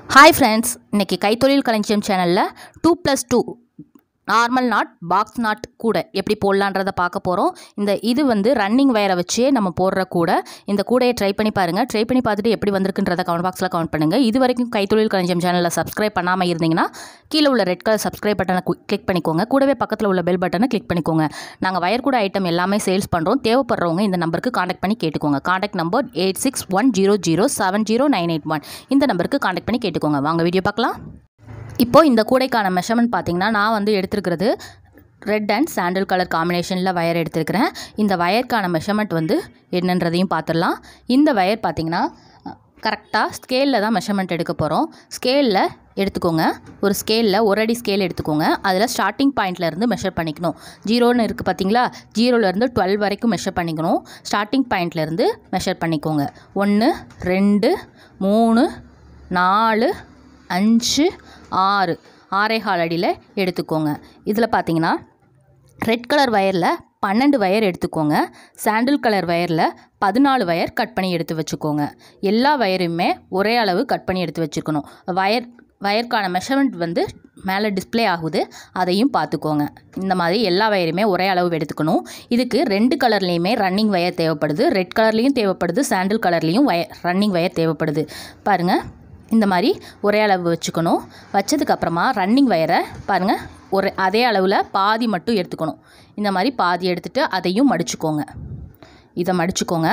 hi friends இன்னைக்கு கைத்தொழில் களஞ்சியம் சேனலில் two plus two normal knot box knot கூட எப்படி போடலான்றதை பார்க்க போகிறோம் இந்த இது வந்து ரன்னிங் வயரை வச்சே நம்ம போடுற கூட இந்த கூடையை ட்ரை பண்ணி பாருங்கள் ட்ரை பண்ணி பார்த்துட்டு எப்படி வந்திருக்குன்றதை கமெண்ட் பாக்ஸில் கமெண்ட் பண்ணுங்கள் இது வரைக்கும் கைத்தொழில் களஞ்சியம் சேனலில் சப்ஸ்கிரைப் பண்ணாமல் இருந்தீங்கன்னா கீழே உள்ள ரெட் கலர் சப்ஸ்கிரைப் பட்டனை கிளிக் பண்ணிக்கோங்க கூடவே பக்கத்தில் உள்ள பெல் பட்டனை கிளிக் பண்ணிக்கோங்க நாங்கள் வயர் கூட ஐட்டம் எல்லாமே சேல்ஸ் பண்ணுறோம் தேவைப்படுறவங்க இந்த நம்பருக்கு காண்டாக்ட் பண்ணி கேட்டுக்கோங்க contact number eight six one zero zero seven zero nine eight one இந்த நம்பருக்கு காண்டாக்ட் பண்ணி கேட்டுக்கோங்க வாங்க வீடியோ பார்க்கலாம் இப்போ இந்த கூடைக்கான மெஷர்மெண்ட் பார்த்தீங்கன்னா நான் வந்து எடுத்திருக்கிறது ரெட் அண்ட் சாண்டில் கலர் காம்பினேஷனில் வயர் எடுத்திருக்கிறேன் இந்த வயருக்கான மெஷர்மெண்ட் வந்து என்னன்றதையும் பார்த்துடலாம் இந்த வயர் பார்த்தீங்கன்னா கரெக்டாக ஸ்கேலில் தான் மெஷர்மெண்ட் எடுக்க போகிறோம் ஸ்கேலில் எடுத்துக்கோங்க ஒரு ஸ்கேலில் ஒரு அடி ஸ்கேல் எடுத்துக்கோங்க அதில் ஸ்டார்டிங் பாயிண்ட்லேருந்து மெஷர் பண்ணிக்கணும் ஜீரோன்னு இருக்குது பார்த்தீங்களா ஜீரோலேருந்து டுவெல் வரைக்கும் மெஷர் பண்ணிக்கணும் ஸ்டார்டிங் பாயிண்ட்லேருந்து மெஷர் பண்ணிக்கோங்க ஒன்று ரெண்டு மூணு நாலு அஞ்சு ஆறு ஆறே கால் அடியில் எடுத்துக்கோங்க இதில் பார்த்தீங்கன்னா ரெட் கலர் வயரில் பன்னெண்டு வயர் எடுத்துக்கோங்க சாண்டில் கலர் வயரில் பதினாலு வயர் கட் பண்ணி எடுத்து வச்சுக்கோங்க எல்லா வயருமே ஒரே அளவு கட் பண்ணி எடுத்து வச்சுக்கணும் வயர் வயருக்கான மெஷர்மெண்ட் வந்து மேலே டிஸ்ப்ளே ஆகுது அதையும் பார்த்துக்கோங்க இந்த மாதிரி எல்லா வயருமே ஒரே அளவு எடுத்துக்கணும் இதுக்கு ரெண்டு கலர்லேயுமே ரன்னிங் வயர் தேவைப்படுது ரெட் கலர்லேயும் தேவைப்படுது சாண்டில் கலர்லேயும் வயர் ரன்னிங் வயர் தேவைப்படுது பாருங்கள் இந்த மாதிரி ஒரே அளவு வச்சுக்கணும் வச்சதுக்கப்புறமா ரன்னிங் வயரை பாருங்கள் ஒரு அதே அளவில் பாதி மட்டும் எடுத்துக்கணும் இந்த மாதிரி பாதி எடுத்துகிட்டு அதையும் மடிச்சுக்கோங்க இதை மடிச்சுக்கோங்க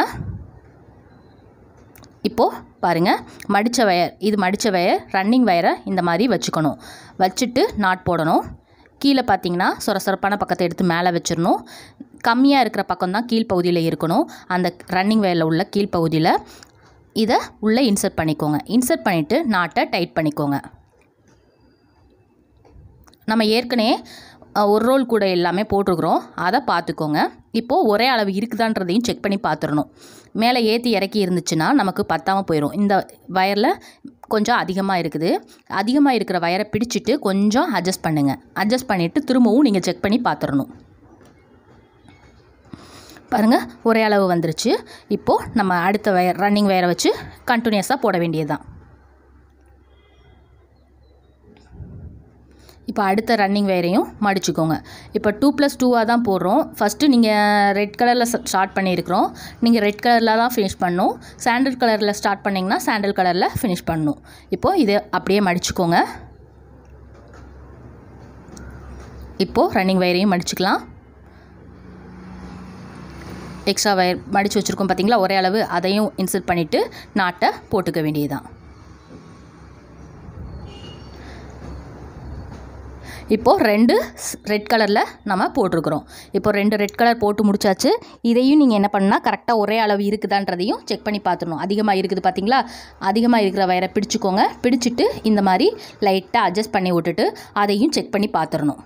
இப்போது பாருங்கள் மடித்த வயர் இது மடித்த வயர் ரன்னிங் வயரை இந்த மாதிரி வச்சுக்கணும் வச்சுட்டு நாட் போடணும் கீழே பார்த்தீங்கன்னா சொரசொரப்பான பக்கத்தை எடுத்து மேலே வச்சிடணும் கம்மியாக இருக்கிற பக்கம் தான் கீழ்ப்பகுதியில் இருக்கணும் அந்த ரன்னிங் வயரில் உள்ள கீழ்ப்பகுதியில் இதை உள்ளே இன்சர்ட் பண்ணிக்கோங்க இன்சர்ட் பண்ணிவிட்டு நாட்டை டைட் பண்ணிக்கோங்க நம்ம ஏற்கனவே அஹ், ஒரு ரோல் கூட எல்லாமே போட்டிருக்கிறோம் அதை பார்த்துக்கோங்க இப்போது ஒரே அளவு இருக்குதான்றதையும் செக் பண்ணி பார்த்துடணும் மேலே ஏற்றி இறக்கி இருந்துச்சுன்னா நமக்கு பத்தாமல் போயிடும் இந்த வயரில் கொஞ்சம் அதிகமாக இருக்குது அதிகமாக இருக்கிற வயரை பிடிச்சிட்டு கொஞ்சம் அட்ஜஸ்ட் பண்ணுங்கள் அட்ஜஸ்ட் பண்ணிவிட்டு திரும்பவும் நீங்கள் செக் பண்ணி பார்த்துடணும் பாருங்கள் ஒரே அளவு வந்துருச்சு இப்போது நம்ம அடுத்த வயர் ரன்னிங் வயரை வச்சு கண்டினியூஸாக போட வேண்டியது தான் இப்போ அடுத்த ரன்னிங் வயரையும் மடிச்சுக்கோங்க இப்போ டூ ப்ளஸ் டூவாக தான் போடுறோம் ஃபஸ்ட்டு நீங்கள் ரெட் கலரில் ஸ்டார்ட் பண்ணியிருக்கிறோம் நீங்கள் ரெட் கலரில் தான் ஃபினிஷ் பண்ணணும் சாண்டில் கலரில் ஸ்டார்ட் பண்ணிங்கன்னா சாண்டில் கலரில் ஃபினிஷ் பண்ணணும் இப்போது இதை அப்படியே மடிச்சுக்கோங்க இப்போது ரன்னிங் வயரையும் மடிச்சுக்கலாம் எக்ஸ்ட்ரா வயர் மடித்து வச்சுருக்கோம் பார்த்தீங்களா ஒரே அளவு அதையும் இன்சர்ட் பண்ணிவிட்டு நாட்டை போட்டுக்க வேண்டியதுதான் இப்போது ரெண்டு ரெட் கலரில் நம்ம போட்டிருக்கிறோம் இப்போ ரெண்டு ரெட் கலர் போட்டு முடிச்சாச்சு இதையும் நீங்கள் என்ன பண்ணால் கரெக்டாக ஒரே அளவு இருக்குதான்றதையும் செக் பண்ணி பார்த்துடணும் அதிகமாக இருக்குது பார்த்தீங்களா அதிகமாக இருக்கிற வயரை பிடிச்சிக்கோங்க பிடிச்சிட்டு இந்த மாதிரி லைட்டாக அட்ஜஸ்ட் பண்ணி விட்டுட்டு அதையும் செக் பண்ணி பார்த்துடணும்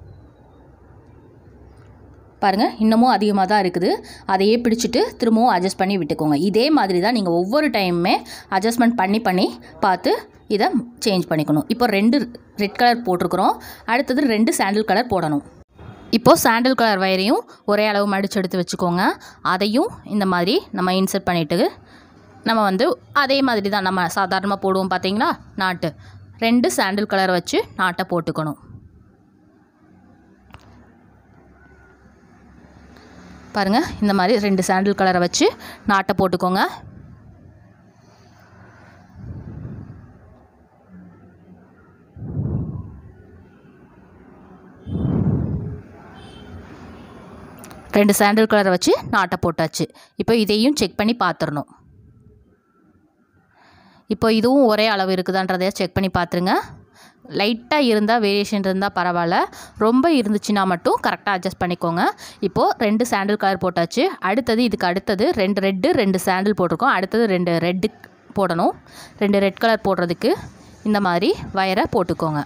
பாருங்கள் இன்னமும் அதிகமாக தான் இருக்குது அதையே பிடிச்சிட்டு திரும்பவும் அட்ஜஸ்ட் பண்ணி விட்டுக்கோங்க இதே மாதிரி தான் நீங்கள் ஒவ்வொரு டைமுமே அட்ஜஸ்ட்மெண்ட் பண்ணி பண்ணி பார்த்து இதை சேஞ்ச் பண்ணிக்கணும் இப்போ ரெண்டு ரெட் கலர் போட்டிருக்கிறோம் அடுத்தது ரெண்டு சாண்டில் கலர் போடணும் இப்போது சாண்டில் கலர் வயரையும் ஒரே அளவு மடிச்சு எடுத்து வச்சுக்கோங்க அதையும் இந்த மாதிரி நம்ம இன்சர்ட் பண்ணிவிட்டு நம்ம வந்து அதே மாதிரி தான் நம்ம சாதாரணமாக போடுவோம் பார்த்தீங்களா நாட்டு ரெண்டு சாண்டில் கலர் வச்சு நாட்டை போட்டுக்கணும் பாருங்கள் இந்த மாதிரி ரெண்டு சாண்டில் கலரை வச்சு நாட்டை போட்டுக்கோங்க ரெண்டு சாண்டில் கலரை வச்சு நாட்டை போட்டாச்சு இப்போ இதையும் செக் பண்ணி பார்த்துடணும் இப்போ இதுவும் ஒரே அளவு இருக்குதான்றதை செக் பண்ணி பார்த்துருங்க லைட்டாக இருந்தால் வேரியேஷன் இருந்தால் பரவாயில்ல ரொம்ப இருந்துச்சுன்னா மட்டும் கரெக்டாக அட்ஜஸ்ட் பண்ணிக்கோங்க இப்போது ரெண்டு சாண்டில் கலர் போட்டாச்சு அடுத்தது இதுக்கு அடுத்தது ரெண்டு ரெட்டு ரெண்டு சாண்டில் போட்டிருக்கோம் அடுத்தது ரெண்டு ரெட்டு போடணும் ரெண்டு ரெட் கலர் போடுறதுக்கு இந்த மாதிரி வயரை போட்டுக்கோங்க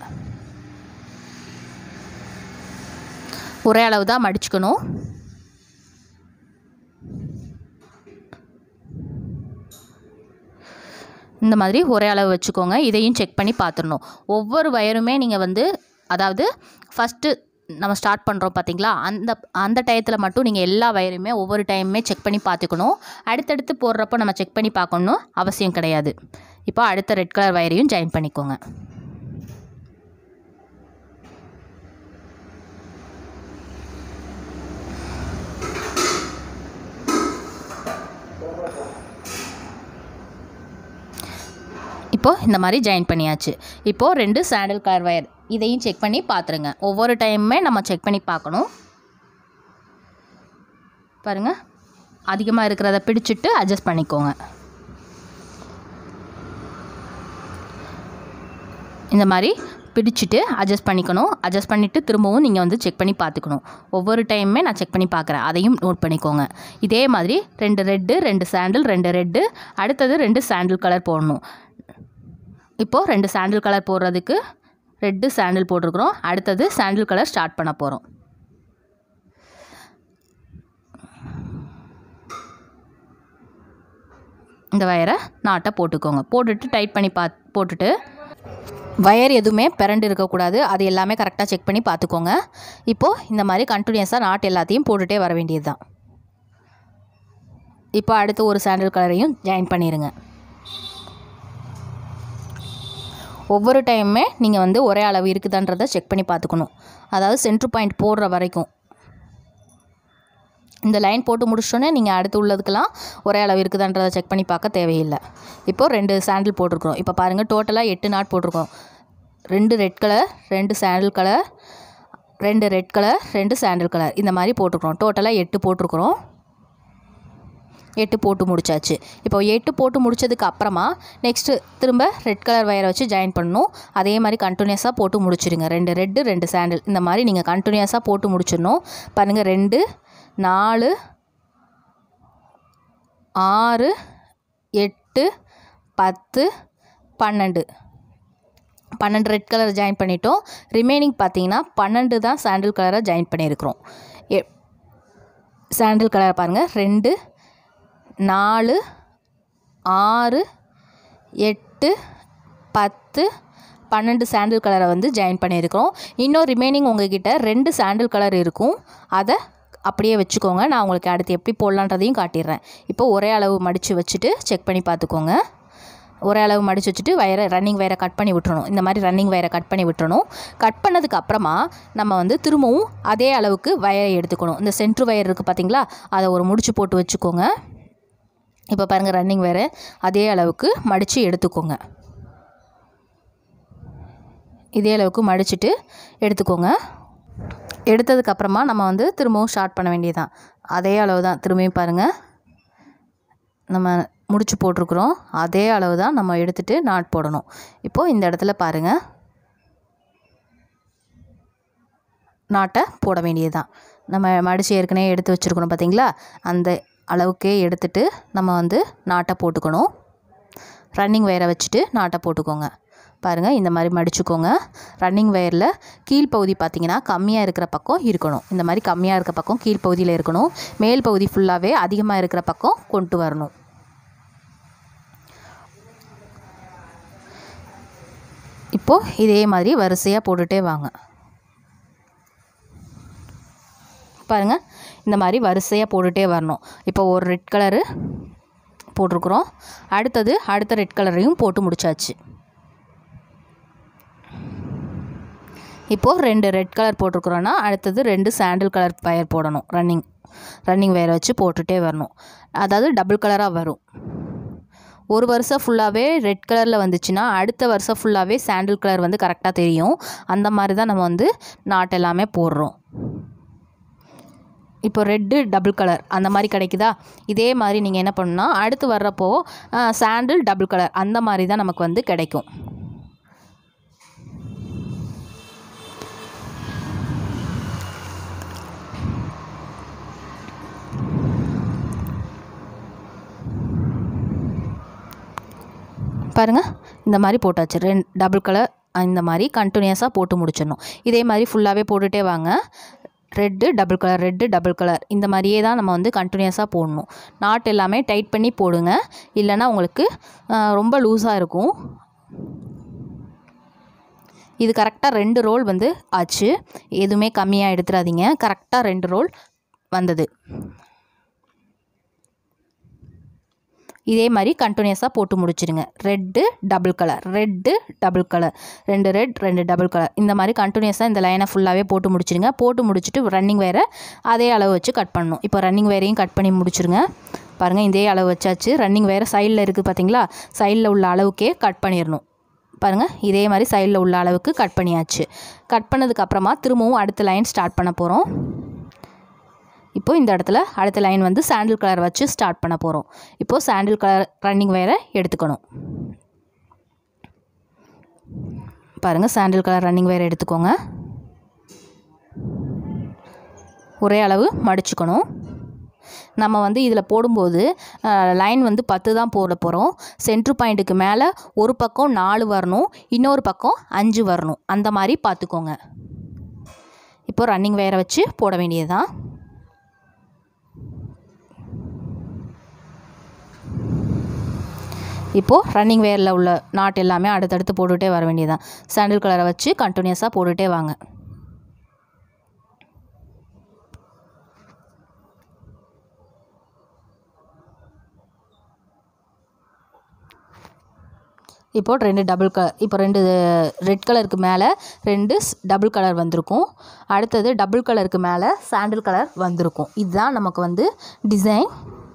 ஒரே அளவு தான் மடிச்சுக்கணும் இந்த மாதிரி ஒரே அளவு வச்சுக்கோங்க இதையும் செக் பண்ணி பார்த்துடணும் ஒவ்வொரு வயருமே நீங்கள் வந்து அதாவது ஃபஸ்ட்டு நம்ம ஸ்டார்ட் பண்ணுறோம் பார்த்தீங்களா அந்த அந்த டயத்தில் மட்டும் நீங்கள் எல்லா வயருமே ஒவ்வொரு டைமுமே செக் பண்ணி பார்த்துக்கணும் அடுத்தடுத்து போடுறப்போ நம்ம செக் பண்ணி பார்க்கணும் அவசியம் கிடையாது இப்போ அடுத்த ரெட் கலர் வயரையும் ஜாயின் பண்ணிக்கோங்க இப்போது இந்த மாதிரி ஜாயின் பண்ணியாச்சு இப்போது ரெண்டு சாண்டில் கலர் வயர் இதையும் செக் பண்ணி பார்த்துருங்க ஒவ்வொரு டைமுமே நம்ம செக் பண்ணி பார்க்கணும் பாருங்கள் அதிகமாக இருக்கிறத பிடிச்சிட்டு அட்ஜஸ்ட் பண்ணிக்கோங்க இந்த மாதிரி பிடிச்சிட்டு அட்ஜஸ்ட் பண்ணிக்கணும் அட்ஜஸ்ட் பண்ணிவிட்டு திரும்பவும் நீங்கள் வந்து செக் பண்ணி பார்த்துக்கணும் ஒவ்வொரு டைமுமே நான் செக் பண்ணி பார்க்குறேன் அதையும் நோட் பண்ணிக்கோங்க இதே மாதிரி ரெண்டு ரெட்டு ரெண்டு சாண்டில் ரெண்டு ரெட்டு அடுத்தது ரெண்டு சாண்டில் கலர் போடணும் இப்போது ரெண்டு சாண்டில் கலர் போடுறதுக்கு ரெட்டு சாண்டில் போட்டிருக்கிறோம் அடுத்தது சாண்டில் கலர் ஸ்டார்ட் பண்ண போகிறோம் இந்த வயரை நாட்டை போட்டுக்கோங்க போட்டுட்டு டைட் பண்ணி பா போட்டுட்டு வயர் எதுவுமே பிறண்டு இருக்கக்கூடாது அது எல்லாமே கரெக்டாக செக் பண்ணி பார்த்துக்கோங்க இப்போது இந்த மாதிரி கண்டினியூஸாக நாட் எல்லாத்தையும் போட்டுகிட்டே வர வேண்டியது தான் இப்போ அடுத்து ஒரு சாண்டில் கலரையும் ஜாயின் பண்ணிடுங்க ஒவ்வொரு டைமுமே நீங்கள் வந்து ஒரே அளவு இருக்குதான்றதை செக் பண்ணி பார்த்துக்கணும் அதாவது சென்ட்ரு பாயிண்ட் போடுற வரைக்கும் இந்த லைன் போட்டு முடிச்சோன்னே நீங்கள் அடுத்து உள்ளதுக்கெல்லாம் ஒரே அளவு இருக்குதான்றதை செக் பண்ணி பார்க்க தேவையில்லை இப்போது ரெண்டு சாண்டில் போட்டிருக்கிறோம் இப்போ பாருங்கள் டோட்டலாக எட்டு நாட் போட்டிருக்கோம் ரெண்டு ரெட் கலர் ரெண்டு சாண்டில் கலர் ரெண்டு ரெட் கலர் ரெண்டு சாண்டில் கலர் இந்த மாதிரி போட்டிருக்கிறோம் டோட்டலாக எட்டு போட்டிருக்கிறோம் எட்டு போட்டு முடிச்சாச்சு இப்போ எட்டு போட்டு முடிச்சதுக்கு அப்புறமா நெக்ஸ்ட்டு திரும்ப ரெட் கலர் வயரை வச்சு ஜாயின் பண்ணணும் அதே மாதிரி கண்டினியூஸாக போட்டு முடிச்சிடுங்க ரெண்டு ரெட்டு ரெண்டு சாண்டில் இந்த மாதிரி நீங்கள் கண்டினியூஸாக போட்டு முடிச்சிடணும் பாருங்கள் ரெண்டு நாலு ஆறு எட்டு பத்து பன்னெண்டு பன்னெண்டு ரெட் கலர் ஜாயின் பண்ணிட்டோம் ரிமைனிங் பார்த்தீங்கன்னா பன்னெண்டு தான் சாண்டில் கலரை ஜாயின் பண்ணியிருக்கிறோம் எ சாண்டில் கலர் பாருங்கள் ரெண்டு நாலு ஆறு எட்டு பத்து பன்னெண்டு சாண்டில் கலரை வந்து ஜாயின் பண்ணியிருக்கிறோம் இன்னும் ரிமைனிங் உங்ககிட்ட ரெண்டு சாண்டில் கலர் இருக்கும் அதை அப்படியே வச்சுக்கோங்க நான் உங்களுக்கு அடுத்து எப்படி போடலான்றதையும் காட்டிடுறேன் இப்போ ஒரே அளவு மடித்து வச்சுட்டு செக் பண்ணி பார்த்துக்கோங்க ஒரே அளவு மடித்து வச்சுட்டு வயரை ரன்னிங் வயரை கட் பண்ணி விட்டுறணும் இந்த மாதிரி ரன்னிங் வயரை கட் பண்ணி விட்டுறணும் கட் பண்ணதுக்கு அப்புறமா நம்ம வந்து திரும்பவும் அதே அளவுக்கு வயரை எடுத்துக்கணும் இந்த சென்ட்ரு வயர் இருக்குது பார்த்தீங்களா அதை ஒரு முடிச்சு போட்டு வச்சுக்கோங்க இப்போ பாருங்கள் ரன்னிங் வயரை அதே அளவுக்கு மடித்து எடுத்துக்கோங்க இதே அளவுக்கு மடிச்சுட்டு எடுத்துக்கோங்க எடுத்ததுக்கப்புறமா நம்ம வந்து திரும்பவும் ஸ்டார்ட் பண்ண வேண்டியதுதான் அதே அளவு தான் திரும்பியும் பாருங்கள் நம்ம முடிச்சு போட்டிருக்குறோம் அதே அளவு தான் நம்ம எடுத்துகிட்டு நாட் போடணும் இப்போது இந்த இடத்துல பாருங்கள் நாட்டை போட வேண்டியது தான் நம்ம மடித்து ஏற்கனவே எடுத்து வச்சுருக்கணும் பார்த்தீங்களா அந்த அளவுக்கே எடுத்துட்டு நம்ம வந்து நாட்டை போட்டுக்கணும் ரன்னிங் வயரை வச்சுட்டு நாட்டை போட்டுக்கோங்க பாருங்கள் இந்த மாதிரி மடிச்சுக்கோங்க ரன்னிங் வயரில் கீழ்ப்பகுதி பார்த்தீங்கன்னா கம்மியாக இருக்கிற பக்கம் இருக்கணும் இந்த மாதிரி கம்மியாக இருக்கிற பக்கம் கீழ்ப்பகுதியில் இருக்கணும் மேல் பகுதி ஃபுல்லாகவே அதிகமாக இருக்கிற பக்கம் கொண்டு வரணும் இப்போது இதே மாதிரி வரிசையாக போட்டுகிட்டே வாங்க பாருங்கள் இந்த மாதிரி வரிசையாக போட்டுகிட்டே வரணும் இப்போ ஒரு ரெட் கலரு போட்டிருக்குறோம் அடுத்தது அடுத்த ரெட் கலரையும் போட்டு முடிச்சாச்சு இப்போது ரெண்டு ரெட் கலர் போட்டிருக்குறோன்னா அடுத்தது ரெண்டு சாண்டில் கலர் வயர் போடணும் ரன்னிங் ரன்னிங் வயரை வச்சு போட்டுகிட்டே வரணும் அதாவது டபுள் கலராக வரும் ஒரு வருஷம் ஃபுல்லாகவே ரெட் கலரில் வந்துச்சுன்னா அடுத்த வருஷம் ஃபுல்லாகவே சாண்டில் கலர் வந்து கரெக்டாக தெரியும் அந்த மாதிரி தான் நம்ம வந்து நாட் எல்லாமே போடுறோம் இப்போ ரெட்டு டபுள் கலர் அந்த மாதிரி கிடைக்குதா இதே மாதிரி நீங்கள் என்ன பண்ணணும்னா அடுத்து வர்றப்போ சாண்டில் டபுள் கலர் அந்த மாதிரி தான் நமக்கு வந்து கிடைக்கும் பாருங்கள் இந்த மாதிரி போட்டாச்சு ரெண்டு டபுள் கலர் இந்த மாதிரி கண்டினியூஸாக போட்டு முடிச்சிடணும் இதே மாதிரி ஃபுல்லாகவே போட்டுகிட்டே வாங்க red double colour red double colour இந்த மாதிரியே தான் நம்ம வந்து கண்டினியூஸாக போடணும் நாட் எல்லாமே டைட் பண்ணி போடுங்க இல்லைன்னா உங்களுக்கு ஆஹ், ரொம்ப லூஸாக இருக்கும் இது கரெக்டாக ரெண்டு ரோல் வந்து ஆச்சு எதுவுமே கம்மியாக எடுத்துடாதீங்க கரெக்டாக ரெண்டு ரோல் வந்தது இதே மாதிரி கண்டினியூஸாக போட்டு முடிச்சிடுங்க red double colour red double colour ரெண்டு ரெட் ரெண்டு டபுள் கலர் இந்த மாதிரி கண்டினியூஸாக இந்த லைனை ஃபுல்லாகவே போட்டு முடிச்சிடுங்க போட்டு முடிச்சுட்டு ரன்னிங் வேரை அதே அளவு வச்சு கட் பண்ணணும் இப்போ ரன்னிங் வேரையும் கட் பண்ணி முடிச்சிருங்க பாருங்கள் இதே அளவு வச்சாச்சு ரன்னிங் வேறு சைடில் இருக்குது பார்த்தீங்களா சைடில் உள்ள அளவுக்கே கட் பண்ணிடணும் பாருங்கள் இதே மாதிரி சைடில் உள்ள அளவுக்கு கட் பண்ணியாச்சு கட் பண்ணதுக்கப்புறமா திரும்பவும் அடுத்த லைன் ஸ்டார்ட் பண்ண போகிறோம் இப்போது இந்த இடத்துல அடுத்த லைன் வந்து சாண்டில் கலர் வச்சு ஸ்டார்ட் பண்ண போகிறோம் இப்போது சாண்டில் கலர் ரன்னிங் வேரை எடுத்துக்கணும் பாருங்கள் சாண்டில் கலர் ரன்னிங் வேரை எடுத்துக்கோங்க ஒரே அளவு மடிச்சுக்கணும் நம்ம வந்து இதில் போடும்போது லைன் வந்து பத்து தான் போட போகிறோம் சென்ட்ரு பாயிண்ட்டுக்கு மேலே ஒரு பக்கம் நாலு வரணும் இன்னொரு பக்கம் அஞ்சு வரணும் அந்த மாதிரி பார்த்துக்கோங்க இப்போ ரன்னிங் வேரை வச்சு போட வேண்டியது தான் இப்போது ரன்னிங் வேரில் உள்ள நாட் எல்லாமே அடுத்தடுத்து போட்டுகிட்டே வர வேண்டியதான் சாண்டில் கலரை வச்சு கண்டினியூஸாக போட்டுகிட்டே வாங்க இப்போ ரெண்டு டபுள் கலர் இப்போ ரெண்டு ரெட் கலருக்கு மேலே ரெண்டு டபுள் கலர் வந்திருக்கும் அடுத்தது டபுள் கலருக்கு மேலே சாண்டில் கலர் வந்திருக்கும் இதுதான் நமக்கு வந்து டிசைன்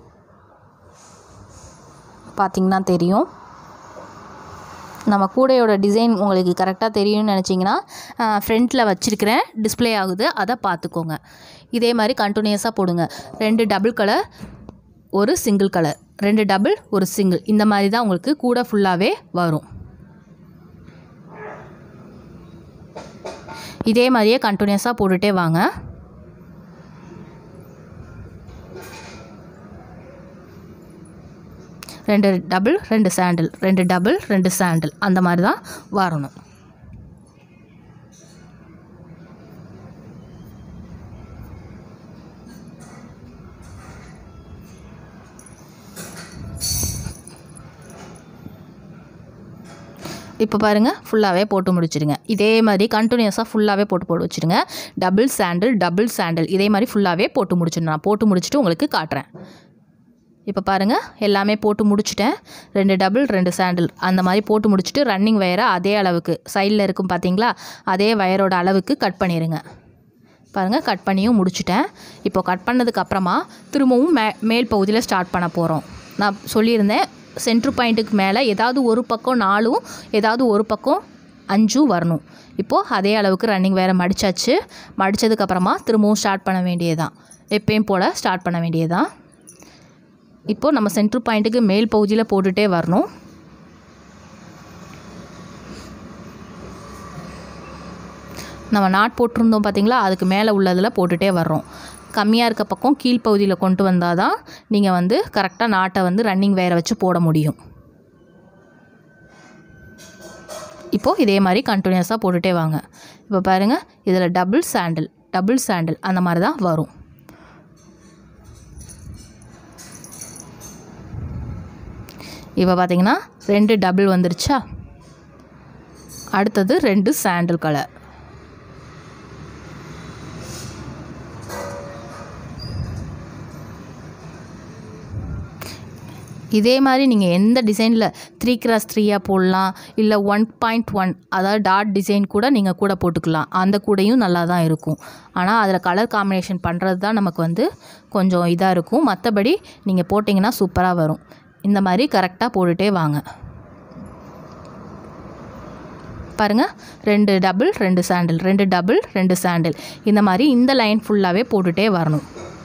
பார்த்திங்கன்னா தெரியும் நம்ம கூடையோட டிசைன் உங்களுக்கு கரெக்டாக தெரியும்னு நினச்சிங்கன்னா ஃப்ரண்ட்டில் வச்சுருக்கிறேன் டிஸ்ப்ளே ஆகுது அதை பார்த்துக்கோங்க இதே மாதிரி கண்டினியூஸாக போடுங்க ரெண்டு டபுள் கலர் ஒரு சிங்கிள் கலர் ரெண்டு டபுள் ஒரு சிங்கிள் இந்த மாதிரி தான் உங்களுக்கு கூடை ஃபுல்லாகவே வரும் இதே மாதிரியே கண்டினியூஸாக போட்டுகிட்டே வாங்க ரெண்டு டபுள் ரெண்டு சாண்டில் ரெண்டு டபுள் ரெண்டு சாண்டில் அந்த மாதிரி தான் வரணும் இப்போ பாருங்கள் ஃபுல்லாகவே போட்டு முடிச்சிடுங்க இதே மாதிரி கண்டினியூஸாக ஃபுல்லாகவே போட்டு போட்டு வச்சுருங்க டபுள் சாண்டில் டபுள் சாண்டில் இதே மாதிரி ஃபுல்லாகவே போட்டு முடிச்சிடணும் நான் போட்டு முடிச்சுட்டு உங்களுக்கு காட்டுறேன் இப்போ பாருங்கள் எல்லாமே போட்டு முடிச்சிட்டேன் ரெண்டு டபுள் ரெண்டு சாண்டில் அந்த மாதிரி போட்டு முடிச்சுட்டு ரன்னிங் வயரை அதே அளவுக்கு சைடில் இருக்கும் பார்த்தீங்களா அதே வயரோட அளவுக்கு கட் பண்ணிடுங்க பாருங்கள் கட் பண்ணியும் முடிச்சிட்டேன் இப்போ கட் பண்ணதுக்கு அப்புறமா திரும்பவும் மே மேல் பகுதியில் ஸ்டார்ட் பண்ண போகிறோம் நான் சொல்லியிருந்தேன் சென்ட்ரு பாயிண்ட்டுக்கு மேலே ஏதாவது ஒரு பக்கம் நாலும் ஏதாவது ஒரு பக்கம் அஞ்சும் வரணும் இப்போது அதே அளவுக்கு ரன்னிங் வேறு மடித்தாச்சு மடித்ததுக்கப்புறமா திரும்பவும் ஸ்டார்ட் பண்ண வேண்டியதுதான் எப்பயும் போல் ஸ்டார்ட் பண்ண வேண்டியதுதான் இப்போது நம்ம சென்ட்ரு பாயிண்ட்டுக்கு மேல் பகுதியில் போட்டுகிட்டே வரணும் நம்ம நாட் போட்டிருந்தோம் பார்த்தீங்களா அதுக்கு மேலே உள்ளதில் போட்டுகிட்டே வர்றோம் கம்மியாக இருக்க பக்கம் கீழ்ப்பகுதியில் கொண்டு வந்தால் தான் நீங்கள் வந்து கரெக்டாக நாட்டை வந்து ரன்னிங் வேற வச்சு போட முடியும் இப்போது இதே மாதிரி கண்டினியூஸாக போட்டுகிட்டே வாங்க இப்போ பாருங்கள் இதில் டபுள் சாண்டில் டபுள் சாண்டில் அந்த மாதிரி தான் வரும் இப்போ பார்த்தீங்கன்னா ரெண்டு டபுள் வந்துருச்சா அடுத்தது ரெண்டு சாண்டில் கலர் இதே மாதிரி நீங்கள் எந்த டிசைனில் த்ரீ கிராஸ் த்ரீயாக போடலாம் இல்லை ஒன் பாயிண்ட் ஒன் அதாவது டாட் டிசைன் கூட நீங்கள் கூட போட்டுக்கலாம் அந்த கூடையும் நல்லா தான் இருக்கும் ஆனால் அதில் கலர் காம்பினேஷன் பண்ணுறது தான் நமக்கு வந்து கொஞ்சம் இதாக இருக்கும் மற்றபடி நீங்கள் போட்டிங்கன்னா சூப்பராக வரும் இந்த மாதிரி கரெக்டாக போட்டுகிட்டே வாங்க பாருங்கள் ரெண்டு டபுள் ரெண்டு சாண்டில் ரெண்டு டபுள் ரெண்டு சாண்டில் இந்த மாதிரி இந்த லைன் ஃபுல்லாகவே போட்டுகிட்டே வரணும்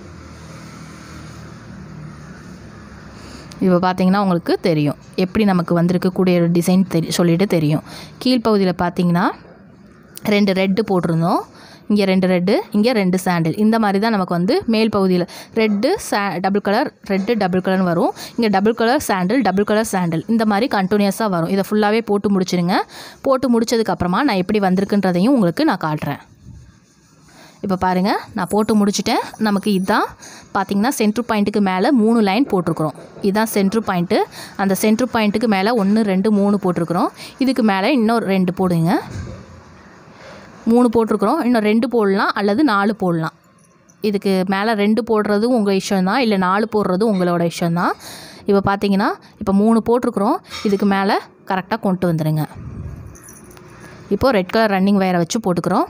இப்போ பார்த்தீங்கன்னா உங்களுக்கு தெரியும் எப்படி நமக்கு வந்திருக்கக்கூடிய ஒரு டிசைன் தெரி சொல்லிட்டு தெரியும் கீழ்ப்பகுதியில் பார்த்தீங்கன்னா ரெண்டு ரெட்டு போட்டிருந்தோம் இங்கே ரெண்டு ரெட்டு இங்கே ரெண்டு சாண்டில் இந்த மாதிரி தான் நமக்கு வந்து மேல் பகுதியில் ரெட்டு சா டபுள் கலர் ரெட்டு டபுள் கலர்னு வரும் இங்கே double colour sandal double colour sandal இந்த மாதிரி கண்டினியூஸாக வரும் இதை ஃபுல்லாகவே போட்டு முடிச்சிடுங்க போட்டு முடிச்சதுக்கப்புறமா நான் எப்படி வந்திருக்குன்றதையும் உங்களுக்கு நான் காட்டுறேன் இப்போ பாருங்கள் நான் போட்டு முடிச்சிட்டேன் நமக்கு இதுதான் பார்த்தீங்கன்னா சென்ட்ரு பாயிண்ட்டுக்கு மேலே மூணு லைன் போட்டிருக்கிறோம் இதுதான் சென்ட்ரு பாயிண்ட்டு அந்த சென்ட்ரு பாயிண்ட்டுக்கு மேலே ஒன்று ரெண்டு மூணு போட்டிருக்கிறோம் இதுக்கு மேலே இன்னொரு ரெண்டு போடுங்க மூணு போட்டிருக்கிறோம் இன்னும் ரெண்டு போடலாம் அல்லது நாலு போடலாம் இதுக்கு மேலே ரெண்டு போடுறதும் உங்கள் இஷ்டம் தான் இல்லை நாலு போடுறதும் உங்களோட இஷ்டம் தான் இப்போ பார்த்தீங்கன்னா இப்போ மூணு போட்டிருக்கிறோம் இதுக்கு மேலே கரெக்டாக கொண்டு வந்துடுங்க இப்போது ரெட் கலர் ரன்னிங் வயரை வச்சு போட்டுக்கிறோம்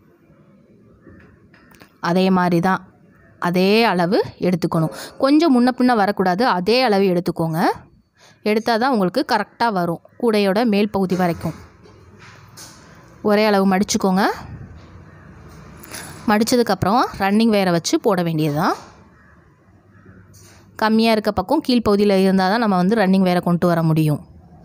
அதே மாதிரி தான் அதே அளவு எடுத்துக்கணும் கொஞ்சம் முன்ன பின்ன வரக்கூடாது அதே அளவு எடுத்துக்கோங்க எடுத்தால் தான் உங்களுக்கு கரெக்டாக வரும் கூடையோட மேல் பகுதி வரைக்கும் ஒரே அளவு மடிச்சுக்கோங்க மடித்ததுக்கப்புறம் ரன்னிங் வேரை வச்சு போட வேண்டியது தான் கம்மியாக இருக்க பக்கம் கீழ்ப்பகுதியில் இருந்தால் தான் நம்ம வந்து ரன்னிங் வேரை கொண்டு வர முடியும்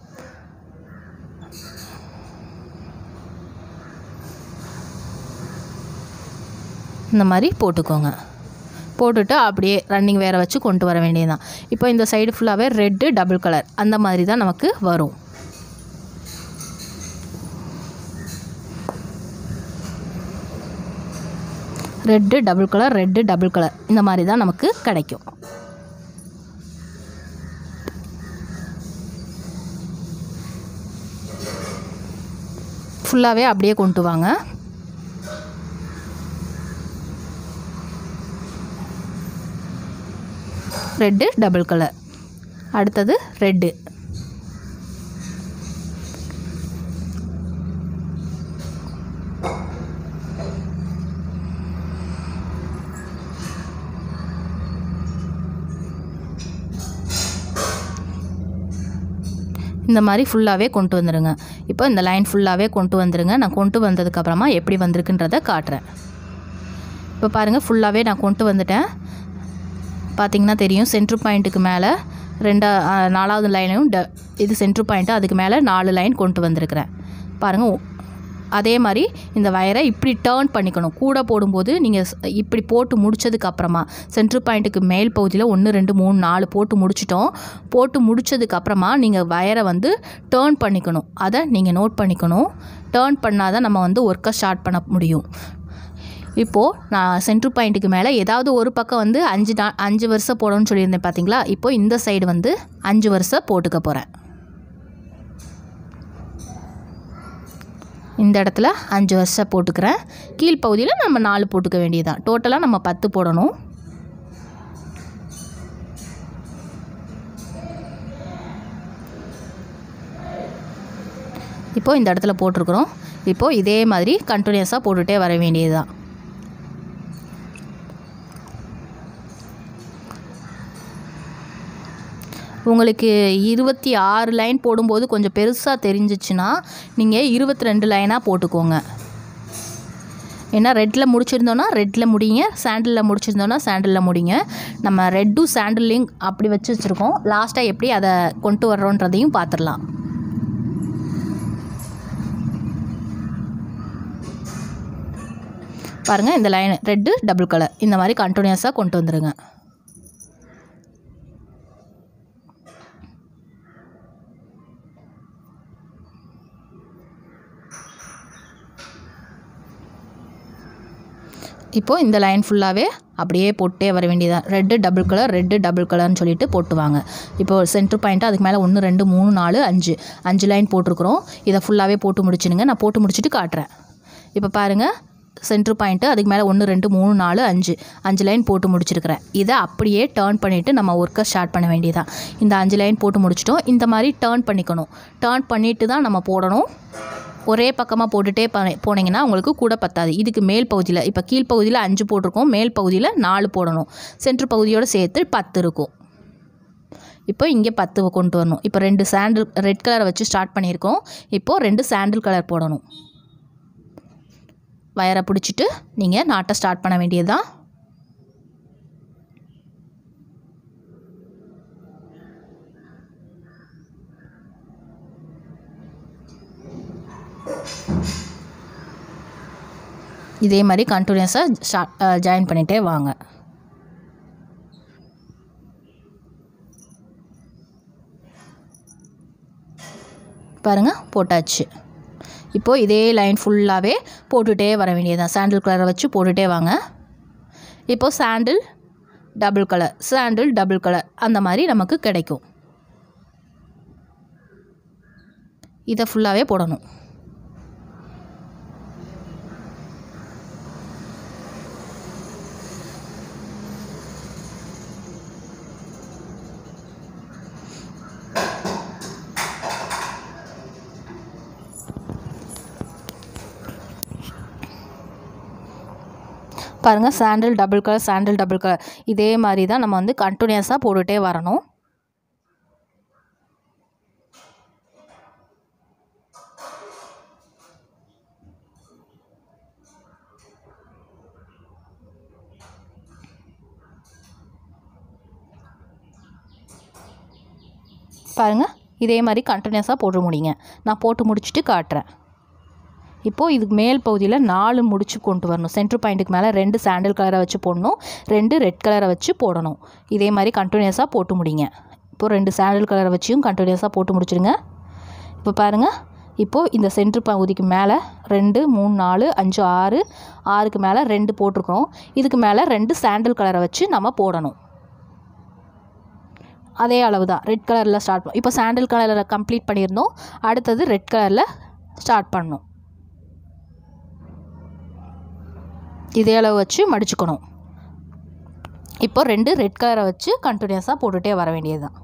இந்த மாதிரி போட்டுக்கோங்க போட்டுட்டு அப்படியே ரன்னிங் வேற வச்சு கொண்டு வர வேண்டியதுதான் இப்போ இந்த சைடு ஃபுல்லாகவே ரெட்டு டபுள் கலர் அந்த மாதிரி தான் நமக்கு வரும் red double colour red double colour இந்த மாதிரி தான் நமக்கு கிடைக்கும் ஃபுல்லாகவே அப்படியே கொண்டு வாங்க ரெட்டு டபுள் கலர் அடுத்தது ரெட்டு இந்த மாதிரி ஃபுல்லாகவே கொண்டு வந்துடுங்க இப்போ இந்த லைன் ஃபுல்லாகவே கொண்டு வந்துடுங்க நான் கொண்டு வந்ததுக்கப்புறமா எப்படி வந்திருக்குன்றதை காட்டுறேன் இப்போ பாருங்கள் ஃபுல்லாகவே நான் கொண்டு வந்துட்டேன் பார்த்தீங்கன்னா தெரியும் சென்ட்ரு பாயிண்ட்டுக்கு மேலே ரெண்டா ஆ, நாலாவது லைனும் ட இது சென்ட்ரு பாயிண்ட்டு அதுக்கு மேலே நாலு லைன் கொண்டு வந்திருக்கிறேன் பாருங்கள் அதே மாதிரி இந்த வயரை இப்படி டேர்ன் பண்ணிக்கணும் கூட போடும்போது நீங்கள் இப்படி போட்டு முடிச்சதுக்கு அப்புறமா சென்ட்ரு பாயிண்ட்டுக்கு மேல் பகுதியில் ஒன்று ரெண்டு மூணு நாலு போட்டு முடிச்சிட்டோம் போட்டு முடிச்சதுக்கு அப்புறமா நீங்கள் வயரை வந்து டேர்ன் பண்ணிக்கணும் அதை நீங்கள் நோட் பண்ணிக்கணும் டேர்ன் பண்ணாதான் நம்ம வந்து ஒர்க்கை ஸ்டார்ட் பண்ண முடியும் இப்போது நான் சென்ட்ரு பாயிண்ட்டுக்கு மேலே ஏதாவது ஒரு பக்கம் வந்து அஞ்சு நா அஞ்சு வருஷம் போடணும்னு சொல்லியிருந்தேன் பார்த்தீங்களா இப்போ இந்த சைடு வந்து அஞ்சு வருஷம் போட்டுக்க போகிறேன் இந்த இடத்துல அஞ்சு வருஷம் போட்டுக்கிறேன் கீழ்ப்பகுதியில் நம்ம நாலு போட்டுக்க வேண்டியதுதான் டோட்டலாக நம்ம பத்து போடணும் இப்போ இந்த இடத்துல போட்டிருக்கிறோம் இப்போது இதே மாதிரி கண்டினியூஸாக போட்டுகிட்டே வர வேண்டியது தான் உங்களுக்கு இருபத்தி ஆறு லைன் போடும்போது கொஞ்சம் பெருசாக தெரிஞ்சிச்சுன்னா நீங்கள் இருபத்தி ரெண்டு லைனாக போட்டுக்கோங்க ஏன்னா ரெட்டில் முடிச்சிருந்தோன்னா ரெட்டில் முடிங்க சாண்டிலில் முடிச்சிருந்தோன்னா சாண்டிலில் முடிங்க நம்ம ரெட்டும் சாண்டில்லையும் அப்படி வச்சு வச்சுருக்கோம் லாஸ்ட்டாக எப்படி அதை கொண்டு வர்றோன்றதையும் பார்த்துடலாம் பாருங்கள் இந்த லைன் ரெட்டு டபுள் கலர் இந்த மாதிரி கண்டினியூஸாக கொண்டு வந்துடுங்க இப்போது இந்த லைன் ஃபுல்லாகவே அப்படியே போட்டே வர வேண்டியதான் red double colour red double கலர்னு சொல்லிட்டு போட்டுவாங்க இப்போது சென்டர் பாயிண்ட்டு அதுக்கு மேலே ஒன்று ரெண்டு மூணு நாலு அஞ்சு அஞ்சு லைன் போட்டிருக்கிறோம் இதை ஃபுல்லாகவே போட்டு முடிச்சிடுங்க நான் போட்டு முடிச்சுட்டு காட்டுறேன் இப்போ பாருங்கள் சென்ட்ரு பாயிண்ட்டு அதுக்கு மேலே ஒன்று ரெண்டு மூணு நாலு அஞ்சு அஞ்சு லைன் போட்டு முடிச்சிருக்கிறேன் இதை அப்படியே டேர்ன் பண்ணிவிட்டு நம்ம ஒர்க்கை ஸ்டார்ட் பண்ண வேண்டியதான் இந்த அஞ்சு லைன் போட்டு முடிச்சிட்டோம் இந்த மாதிரி டேர்ன் பண்ணிக்கணும் டேர்ன் பண்ணிட்டு தான் நம்ம போடணும் ஒரே பக்கமாக போட்டுகிட்டே போனீங்கன்னா உங்களுக்கு கூட பத்தாது இதுக்கு மேல் பகுதியில் இப்போ கீழ் பகுதியில் அஞ்சு போட்டிருக்கோம் மேல் பகுதியில் நாலு போடணும் சென்ட்ரு பகுதியோடு சேர்த்து பத்து இருக்கும் இப்போ இங்கே பத்து கொண்டு வரணும் இப்போ ரெண்டு சாண்டில் ரெட் கலரை வச்சு ஸ்டார்ட் பண்ணியிருக்கோம் இப்போது ரெண்டு சாண்டில் கலர் போடணும் வயரை பிடிச்சிட்டு நீங்கள் நாட்டை ஸ்டார்ட் பண்ண வேண்டியது தான் இதே மாதிரி கண்டினியூஸாக ஸ்டார்ட் ஜாயின் பண்ணிகிட்டே வாங்க பாருங்கள் போட்டாச்சு இப்போது இதே லைன் ஃபுல்லாகவே போட்டுகிட்டே வர வேண்டியதுதான் சாண்டில் கலரை வச்சு போட்டுகிட்டே வாங்க இப்போது sandal double colour sandal double colour அந்த மாதிரி நமக்கு கிடைக்கும் இதை ஃபுல்லாகவே போடணும் பாருங்கள் sandal double colour sandal double colour இதே மாதிரி தான் நம்ம வந்து கண்டினியூஸாக போட்டுகிட்டே வரணும் பாருங்கள் இதே மாதிரி கண்டினியூஸாக போட்டு முடிங்க நான் போட்டு முடிச்சுட்டு காட்டுறேன் இப்போது இதுக்கு மேல் பகுதியில் நாலு முடிச்சு கொண்டு வரணும் சென்டர் பாயிண்ட்டுக்கு மேலே ரெண்டு சாண்டில் கலரை வச்சு போடணும் ரெண்டு ரெட் கலரை வச்சு போடணும் இதே மாதிரி கண்டினியூஸாக போட்டு முடிங்க இப்போது ரெண்டு சாண்டில் கலரை வச்சியும் கண்டினியூஸாக போட்டு முடிச்சிடுங்க இப்போ பாருங்கள் இப்போது இந்த சென்டர் பகுதிக்கு மேலே ரெண்டு மூணு நாலு அஞ்சு ஆறு ஆறுக்கு மேலே ரெண்டு போட்டிருக்கிறோம் இதுக்கு மேலே ரெண்டு சாண்டில் கலரை வச்சு நம்ம போடணும் அதே அளவு தான் ரெட் கலரில் ஸ்டார்ட் பண்ணோம் இப்போ சாண்டில் கலரில் கம்ப்ளீட் பண்ணியிருந்தோம் அடுத்தது ரெட் கலரில் ஸ்டார்ட் பண்ணணும் இதே அளவு வச்சு மடிச்சுக்கணும் இப்போ ரெண்டு ரெட் கலரை வச்சு கண்டினியூஸாக போட்டுகிட்டே வர வேண்டியது தான்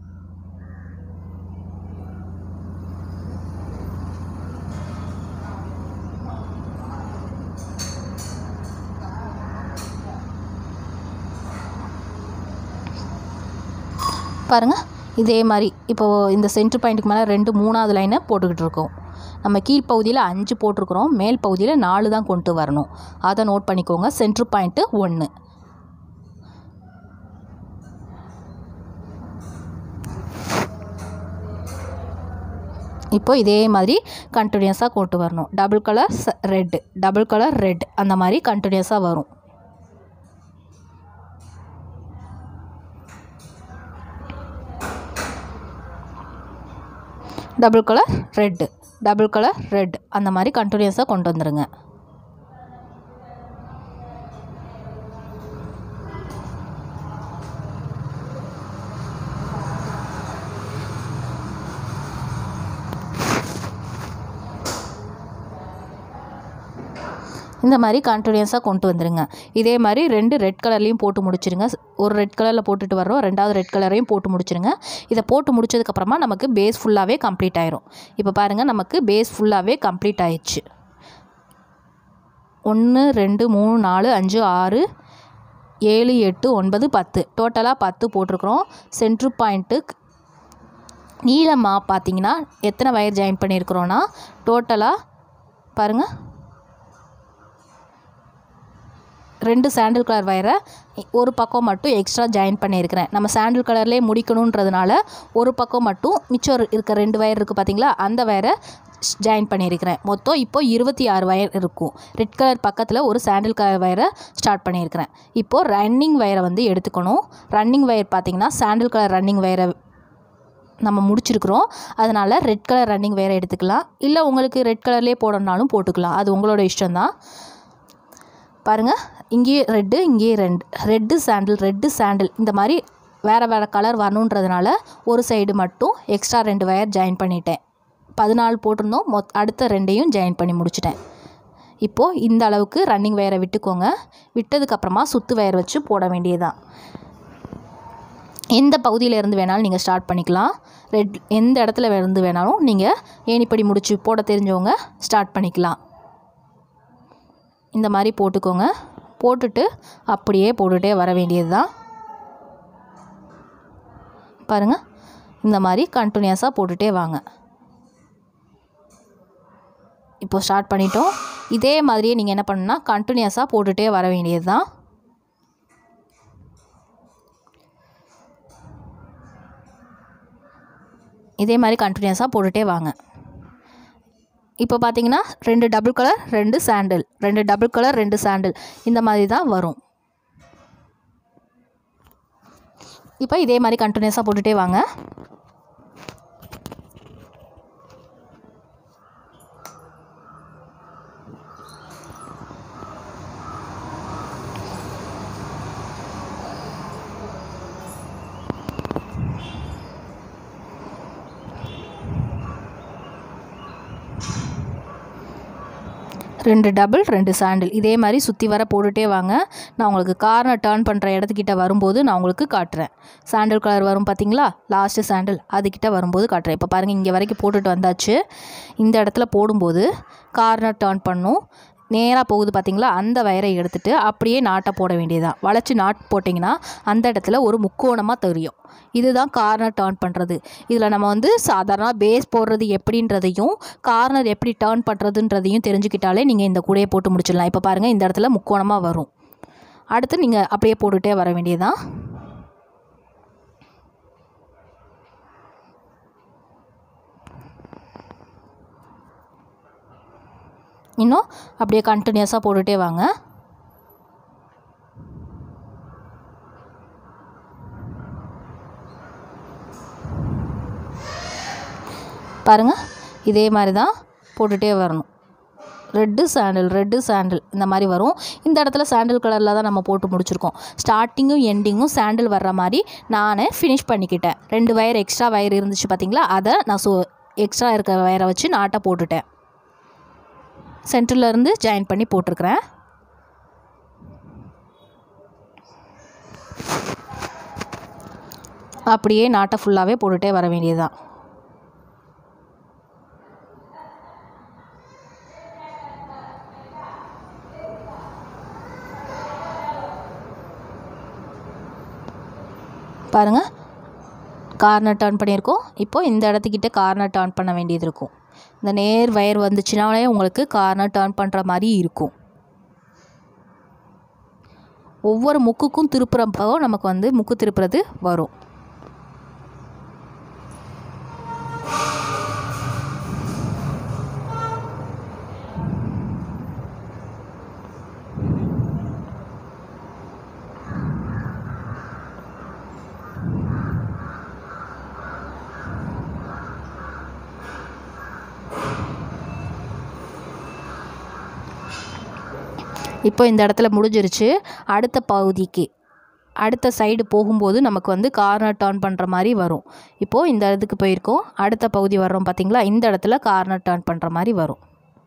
பாருங்கள் இதே மாதிரி இப்போது இந்த சென்டர் பாயிண்ட்டுக்கு மேலே ரெண்டு மூணாவது லைனை போட்டுக்கிட்டு இருக்கோம் நம்ம கீழ்ப்பகுதியில் அஞ்சு போட்டிருக்கிறோம் மேல் பகுதியில் நாலு தான் கொண்டு வரணும் அதை நோட் பண்ணிக்கோங்க சென்டர் பாயிண்ட்டு ஒன்று இப்போ இதே மாதிரி கண்டினியூஸாக கொண்டு வரணும் double colour red double colour red அந்த மாதிரி கண்டினியூஸாக வரும் double colour red double colour red அந்த மாதிரி கண்டினியூஸாக கொண்டு வந்துடுங்க இந்த மாதிரி கண்டினியூஸாக கொண்டு வந்துடுங்க இதே மாதிரி ரெண்டு ரெட் கலர்லேயும் போட்டு முடிச்சிருங்க ஒரு ரெட் கலரில் போட்டுட்டு வர்றோம் ரெண்டாவது ரெட் கலரையும் போட்டு முடிச்சிருங்க இதை போட்டு முடிச்சதுக்கப்புறமா நமக்கு பேஸ் ஃபுல்லாகவே கம்ப்ளீட் ஆயிரும் இப்போ பாருங்கள் நமக்கு பேஸ் ஃபுல்லாகவே கம்ப்ளீட் ஆயிடுச்சு ஒன்று ரெண்டு மூணு நாலு அஞ்சு ஆறு ஏழு எட்டு ஒன்பது பத்து டோட்டலாக பத்து போட்டிருக்கிறோம் சென்ட்ரு பாயிண்ட்டு நீளமாக பார்த்தீங்கன்னா எத்தனை வயர் ஜாயின் பண்ணியிருக்கிறோன்னா டோட்டலாக பாருங்கள் ரெண்டு சாண்டில் கலர் வயரை ஒரு பக்கம் மட்டும் எக்ஸ்ட்ரா ஜாயின் பண்ணியிருக்கிறேன் நம்ம சாண்டில் கலர்லேயே முடிக்கணுன்றதுனால ஒரு பக்கம் மட்டும் மிச்சம் இருக்க ரெண்டு வயர் இருக்குது பார்த்தீங்களா அந்த வயரை ஜாயின் பண்ணியிருக்கிறேன் மொத்தம் இப்போ இருபத்தி ஆறு வயர் இருக்கும் ரெட் கலர் பக்கத்தில் ஒரு சாண்டில் கலர் வயரை ஸ்டார்ட் பண்ணியிருக்கிறேன் இப்போது ரன்னிங் வயரை வந்து எடுத்துக்கணும் ரன்னிங் வயர் பார்த்திங்கன்னா சாண்டில் கலர் ரன்னிங் வயரை நம்ம முடிச்சிருக்கிறோம் அதனால் ரெட் கலர் ரன்னிங் வேறு எடுத்துக்கலாம் இல்லை உங்களுக்கு ரெட் கலர்லேயே போடணுனாலும் போட்டுக்கலாம் அது உங்களோட இஷ்டம்தான் பாருங்கள் இங்கேயே ரெட்டு இங்கேயே ரெண்டு ரெட்டு சாண்டில் ரெட்டு சாண்டில் இந்த மாதிரி வேறு வேறு கலர் வரணுன்றதுனால ஒரு சைடு மட்டும் எக்ஸ்ட்ரா ரெண்டு வயர் ஜாயின் பண்ணிட்டேன் பதினாலு போட்டிருந்தோம் மொத் அடுத்த ரெண்டையும் ஜாயின் பண்ணி முடிச்சிட்டேன் இப்போது இந்த அளவுக்கு ரன்னிங் வயரை விட்டுக்கோங்க விட்டதுக்கப்புறமா சுற்று வயர் வச்சு போட வேண்டியதுதான் எந்த பகுதியிலேருந்து வேணாலும் நீங்கள் ஸ்டார்ட் பண்ணிக்கலாம் ரெட் எந்த இடத்துல இருந்து வேணாலும் நீங்கள் ஏணிப்படி முடிச்சு போட தெரிஞ்சவங்க ஸ்டார்ட் பண்ணிக்கலாம் இந்த மாதிரி போட்டுக்கோங்க போட்டுட்டு அப்படியே போட்டுகிட்டே வர வேண்டியது தான் பாருங்கள் இந்த மாதிரி கண்டினியூஸாக போட்டுகிட்டே வாங்க இப்போ ஸ்டார்ட் பண்ணிட்டோம் இதே மாதிரியே நீங்கள் என்ன பண்ணுன்னா கண்டினியூஸாக போட்டுகிட்டே வர வேண்டியது தான் இதே மாதிரி கண்டினியூஸாக போட்டுகிட்டே வாங்க இப்போ பார்த்தீங்கன்னா ரெண்டு டபுள் கலர் ரெண்டு சாண்டில் ரெண்டு டபுள் கலர் ரெண்டு சாண்டில் இந்த மாதிரி தான் வரும் இப்போ இதே மாதிரி கண்டினியூஸாக போட்டுகிட்டே வாங்க ரெண்டு டபுள் ரெண்டு சாண்டில் இதே மாதிரி சுற்றி வர போட்டுகிட்டே வாங்க நான் உங்களுக்கு கார்னர் டேர்ன் பண்ணுற இடத்துக்கிட்ட வரும்போது நான் உங்களுக்கு காட்டுறேன் சாண்டில் கலர் வரும் பார்த்தீங்களா லாஸ்ட்டு சாண்டில் அதுக்கிட்ட வரும்போது காட்டுறேன் இப்போ பாருங்கள் இங்கே வரைக்கும் போட்டுட்டு வந்தாச்சு இந்த இடத்துல போடும்போது கார்னர் டேர்ன் பண்ணும் நேராக போகுது பார்த்தீங்களா அந்த வயரை எடுத்துட்டு அப்படியே நாட்டை போட வேண்டியதுதான் வளைச்சி நாட் போட்டிங்கன்னா அந்த இடத்துல ஒரு முக்கோணமாக தெரியும் இதுதான் கார்னர் டேர்ன் பண்ணுறது இதில் நம்ம வந்து சாதாரண பேஸ் போடுறது எப்படின்றதையும் கார்னர் எப்படி டேர்ன் பண்ணுறதுன்றதையும் தெரிஞ்சுக்கிட்டாலே நீங்கள் இந்த கூடையை போட்டு முடிச்சிடலாம் இப்போ பாருங்கள் இந்த இடத்துல முக்கோணமாக வரும் அடுத்து நீங்கள் அப்படியே போட்டுகிட்டே வர வேண்டியதுதான் இன்னும் அப்படியே கண்டினியூஸாக போட்டுகிட்டே வாங்க பாருங்கள் இதே மாதிரி தான் போட்டுகிட்டே வரணும் ரெட்டு சாண்டில் ரெட்டு சாண்டில் இந்த மாதிரி வரும் இந்த இடத்துல சாண்டில் கலரில் தான் நம்ம போட்டு முடிச்சிருக்கோம் ஸ்டார்டிங்கும் எண்டிங்கும் சாண்டில் வர்ற மாதிரி நான் ஃபினிஷ் பண்ணிக்கிட்டேன் ரெண்டு வயர் எக்ஸ்ட்ரா வயர் இருந்துச்சு பார்த்தீங்களா அதை நான் ஸோ எக்ஸ்ட்ரா இருக்கிற வயரை வச்சு நாட்டை போட்டுட்டேன் சென்டர்ல இருந்து ஜாயின் பண்ணி போட்டிருக்கிறேன் அப்படியே நாட்டை ஃபுல்லாகவே போட்டுகிட்டே வர வேண்டியதுதான் பாருங்கள் கார்னர் டர்ன் பண்ணியிருக்கோம் இப்போது இந்த இடத்துக்கிட்ட கார்னர் டர்ன் பண்ண வேண்டியது இருக்கும் இந்த நேர் வயர் வந்துச்சுனாலே உங்களுக்கு கார்னர் டர்ன் பண்ணுற மாதிரி இருக்கும் ஒவ்வொரு முக்குக்கும் திருப்புறப்போ நமக்கு வந்து முக்கு திருப்புறது வரும் இப்போ இந்த இடத்துல முடிஞ்சிருச்சு அடுத்த பகுதிக்கு அடுத்த சைடு போகும்போது நமக்கு வந்து கார்னர் டர்ன் பண்ணுற மாதிரி வரும் இப்போது இந்த இதுக்கு போயிருக்கோம் அடுத்த பகுதி வர்றோம் பார்த்தீங்களா இந்த இடத்துல கார்னர் டர்ன் பண்ணுற மாதிரி வரும்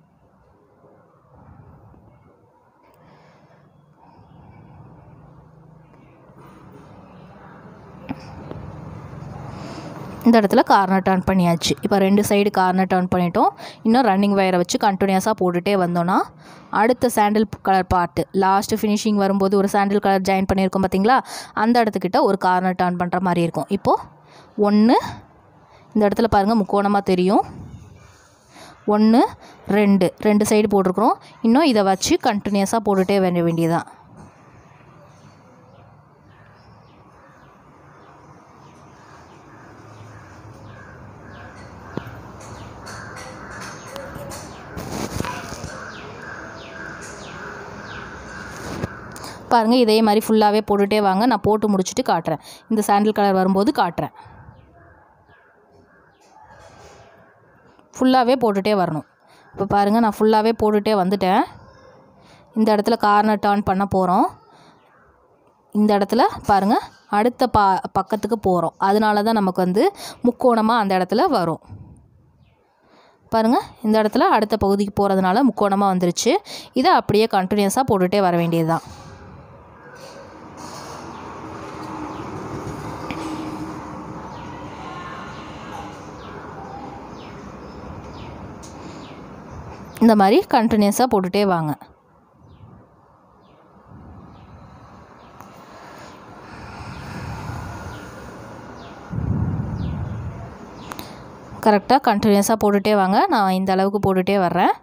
இந்த இடத்துல கார்னர் டர்ன் பண்ணியாச்சு இப்போ ரெண்டு சைடு கார்னர் டர்ன் பண்ணிட்டோம் இன்னும் ரன்னிங் வயரை வச்சு கண்டினியூஸாக போட்டுகிட்டே வந்தோன்னா அடுத்த sandal colour part last finishing வரும்போது ஒரு சாண்டில் கலர் ஜாயின் பண்ணியிருக்கோம் பார்த்தீங்களா அந்த இடத்துக்கிட்ட ஒரு கார்னர் டர்ன் பண்ணுற மாதிரி இருக்கும் இப்போது ஒன்று இந்த இடத்துல பாருங்கள் முக்கோணமாக தெரியும் ஒன்று ரெண்டு ரெண்டு சைடு போட்டிருக்கிறோம் இன்னும் இதை வச்சு கண்டினியூஸாக போட்டுகிட்டே வர வேண்டியதான் பாருங்கள் இதே மாதிரி ஃபுல்லாகவே போட்டுகிட்டே வாங்க நான் போட்டு முடிச்சுட்டு காட்டுறேன் இந்த சாண்டில் கலர் வரும்போது காட்டுறேன் ஃபுல்லாகவே போட்டுகிட்டே வரணும் இப்போ பாருங்கள் நான் ஃபுல்லாகவே போட்டுகிட்டே வந்துட்டேன் இந்த இடத்துல கார்னர் டர்ன் பண்ண போகிறோம் இந்த இடத்துல பாருங்கள் அடுத்த பா பக்கத்துக்கு போகிறோம் அதனால தான் நமக்கு வந்து முக்கோணமாக அந்த இடத்துல வரும் பாருங்கள் இந்த இடத்துல அடுத்த பகுதிக்கு போகிறதுனால முக்கோணமாக வந்துருச்சு இதை அப்படியே கண்டினியூஸாக போட்டுகிட்டே வர வேண்டியது தான் இந்த மாதிரி கண்டினியூஸாக போட்டுகிட்டே வாங்க கரெக்டாக கண்டினியூஸாக போட்டுகிட்டே வாங்க நான் இந்த அளவுக்கு போட்டுகிட்டே வர்றேன்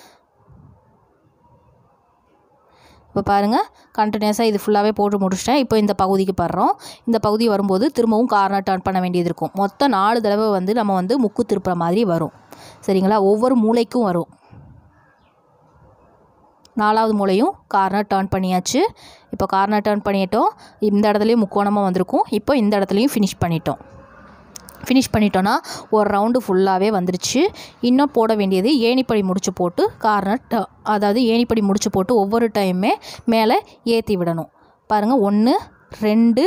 இப்போ பாருங்கள் கண்டினியூஸாக இது ஃபுல்லாகவே போட்டு முடிச்சிட்டேன் இப்போ இந்த பகுதிக்கு படுறோம் இந்த பகுதி வரும்போது திரும்பவும் கார்னர் டர்ன் பண்ண வேண்டியது இருக்கும் மொத்தம் நாலு தடவை வந்து நம்ம வந்து முக்கு திருப்புற மாதிரி வரும் சரிங்களா ஒவ்வொரு மூளைக்கும் வரும் நாலாவது மூலையும் கார்னர் டர்ன் பண்ணியாச்சு இப்போ கார்னர் டர்ன் பண்ணிட்டோம் இந்த இடத்துலையும் முக்கோணமாக வந்திருக்கும் இப்போ இந்த இடத்துலையும் ஃபினிஷ் பண்ணிட்டோம் ஃபினிஷ் பண்ணிட்டோன்னா ஒரு ரவுண்டு ஃபுல்லாகவே வந்துருச்சு இன்னும் போட வேண்டியது ஏணிப்படி முடிச்சு போட்டு கார்னர் ட அதாவது ஏணிப்படி முடிச்சு போட்டு ஒவ்வொரு டைமுமே மேலே ஏற்றி விடணும் பாருங்கள் ஒன்று ரெண்டு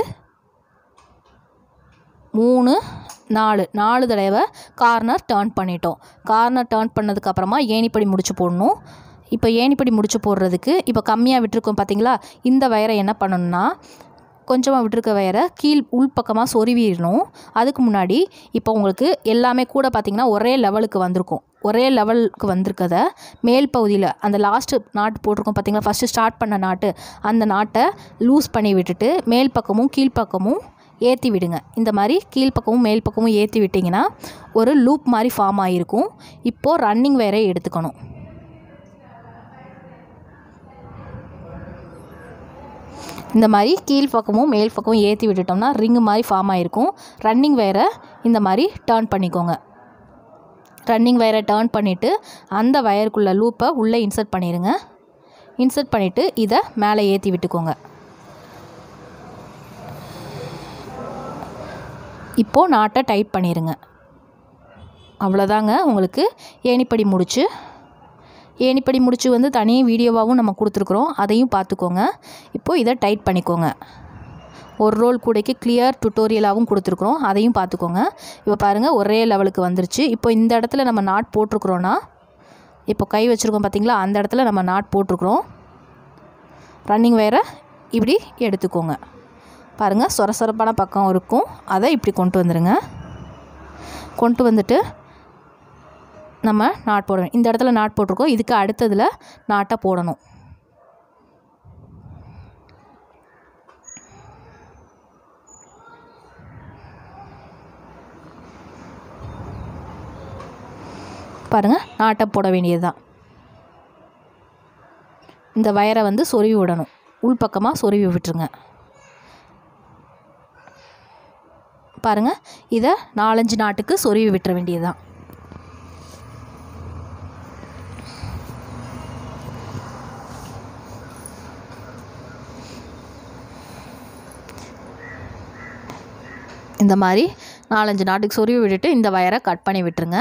மூணு நாலு நாலு தடவை கார்னர் டர்ன் பண்ணிட்டோம் கார்னர் டர்ன் பண்ணதுக்கப்புறமா ஏணிப்படி முடிச்சு போடணும் இப்போ ஏணிப்படி முடிச்சு போடுறதுக்கு இப்போ கம்மியாக விட்டுருக்கோம் பார்த்தீங்களா இந்த வயரை என்ன பண்ணணும்னா கொஞ்சமாக விட்டுருக்க வயரை கீழ் உள்பக்கமாக சொருவிடணும் அதுக்கு முன்னாடி இப்போ உங்களுக்கு எல்லாமே கூட பார்த்திங்கன்னா ஒரே லெவலுக்கு வந்திருக்கும் ஒரே லெவலுக்கு வந்திருக்கத மேல் பகுதியில் அந்த லாஸ்ட்டு நாட்டு போட்டிருக்கோம் பார்த்தீங்களா ஃபஸ்ட்டு ஸ்டார்ட் பண்ண நாட்டு அந்த நாட்டை லூஸ் பண்ணி விட்டுட்டு மேல் பக்கமும் கீழ்ப்பக்கமும் ஏற்றி விடுங்க இந்த மாதிரி கீழ்ப்பக்கமும் மேல் பக்கமும் ஏற்றி விட்டிங்கன்னா ஒரு லூப் மாதிரி ஃபார்ம் ஆகிருக்கும் இப்போது ரன்னிங் வேற எடுத்துக்கணும் இந்த மாதிரி கீழ் பக்கமும் மேல் பக்கமும் ஏற்றி விட்டுட்டோம்னா ரிங்கு மாதிரி ஃபார்ம் ஆகிருக்கும் ரன்னிங் வேரை இந்த மாதிரி டேர்ன் பண்ணிக்கோங்க ரன்னிங் வயரை டேர்ன் பண்ணிவிட்டு அந்த வயருக்குள்ளே லூப்பை உள்ளே இன்சர்ட் பண்ணிடுங்க இன்சர்ட் பண்ணிவிட்டு இதை மேலே ஏற்றி விட்டுக்கோங்க இப்போது நாட்டை டைட் பண்ணிடுங்க அவ்வளோதாங்க உங்களுக்கு ஏணிப்படி முடிச்சு ஏணிப்படி முடிச்சு வந்து தனி வீடியோவாகவும் நம்ம கொடுத்துருக்குறோம் அதையும் பார்த்துக்கோங்க இப்போது இதை டைட் பண்ணிக்கோங்க ஒரு ரோல் கூடைக்கு கிளியர் டுட்டோரியலாகவும் கொடுத்துருக்குறோம் அதையும் பார்த்துக்கோங்க இப்போ பாருங்கள் ஒரே லெவலுக்கு வந்துருச்சு இப்போ இந்த இடத்துல நம்ம நாட் போட்டிருக்குறோன்னா இப்போ கை வச்சுருக்கோம் பார்த்தீங்களா அந்த இடத்துல நம்ம நாட் போட்டிருக்குறோம் ரன்னிங் வேற இப்படி எடுத்துக்கோங்க பாருங்கள் சொர சொரப்பான பக்கம் இருக்கும் அதை இப்படி கொண்டு வந்துடுங்க கொண்டு வந்துட்டு நம்ம நாட் போடணும் இந்த இடத்துல நாட் போட்டிருக்கோம் இதுக்கு அடுத்ததில் நாட்டை போடணும் பாருங்கள் நாட்டை போட வேண்டியது தான் இந்த வயரை வந்து சொருவி விடணும் உள்பக்கமாக சொருவி விட்டுருங்க பாருங்கள் இதை நாலஞ்சு நாட்டுக்கு சொருவி விட்டுற வேண்டியது தான் இந்த மாதிரி நாலஞ்சு நாட்டுக்கு சொருவி விட்டுட்டு இந்த வயரை கட் பண்ணி விட்டுருங்க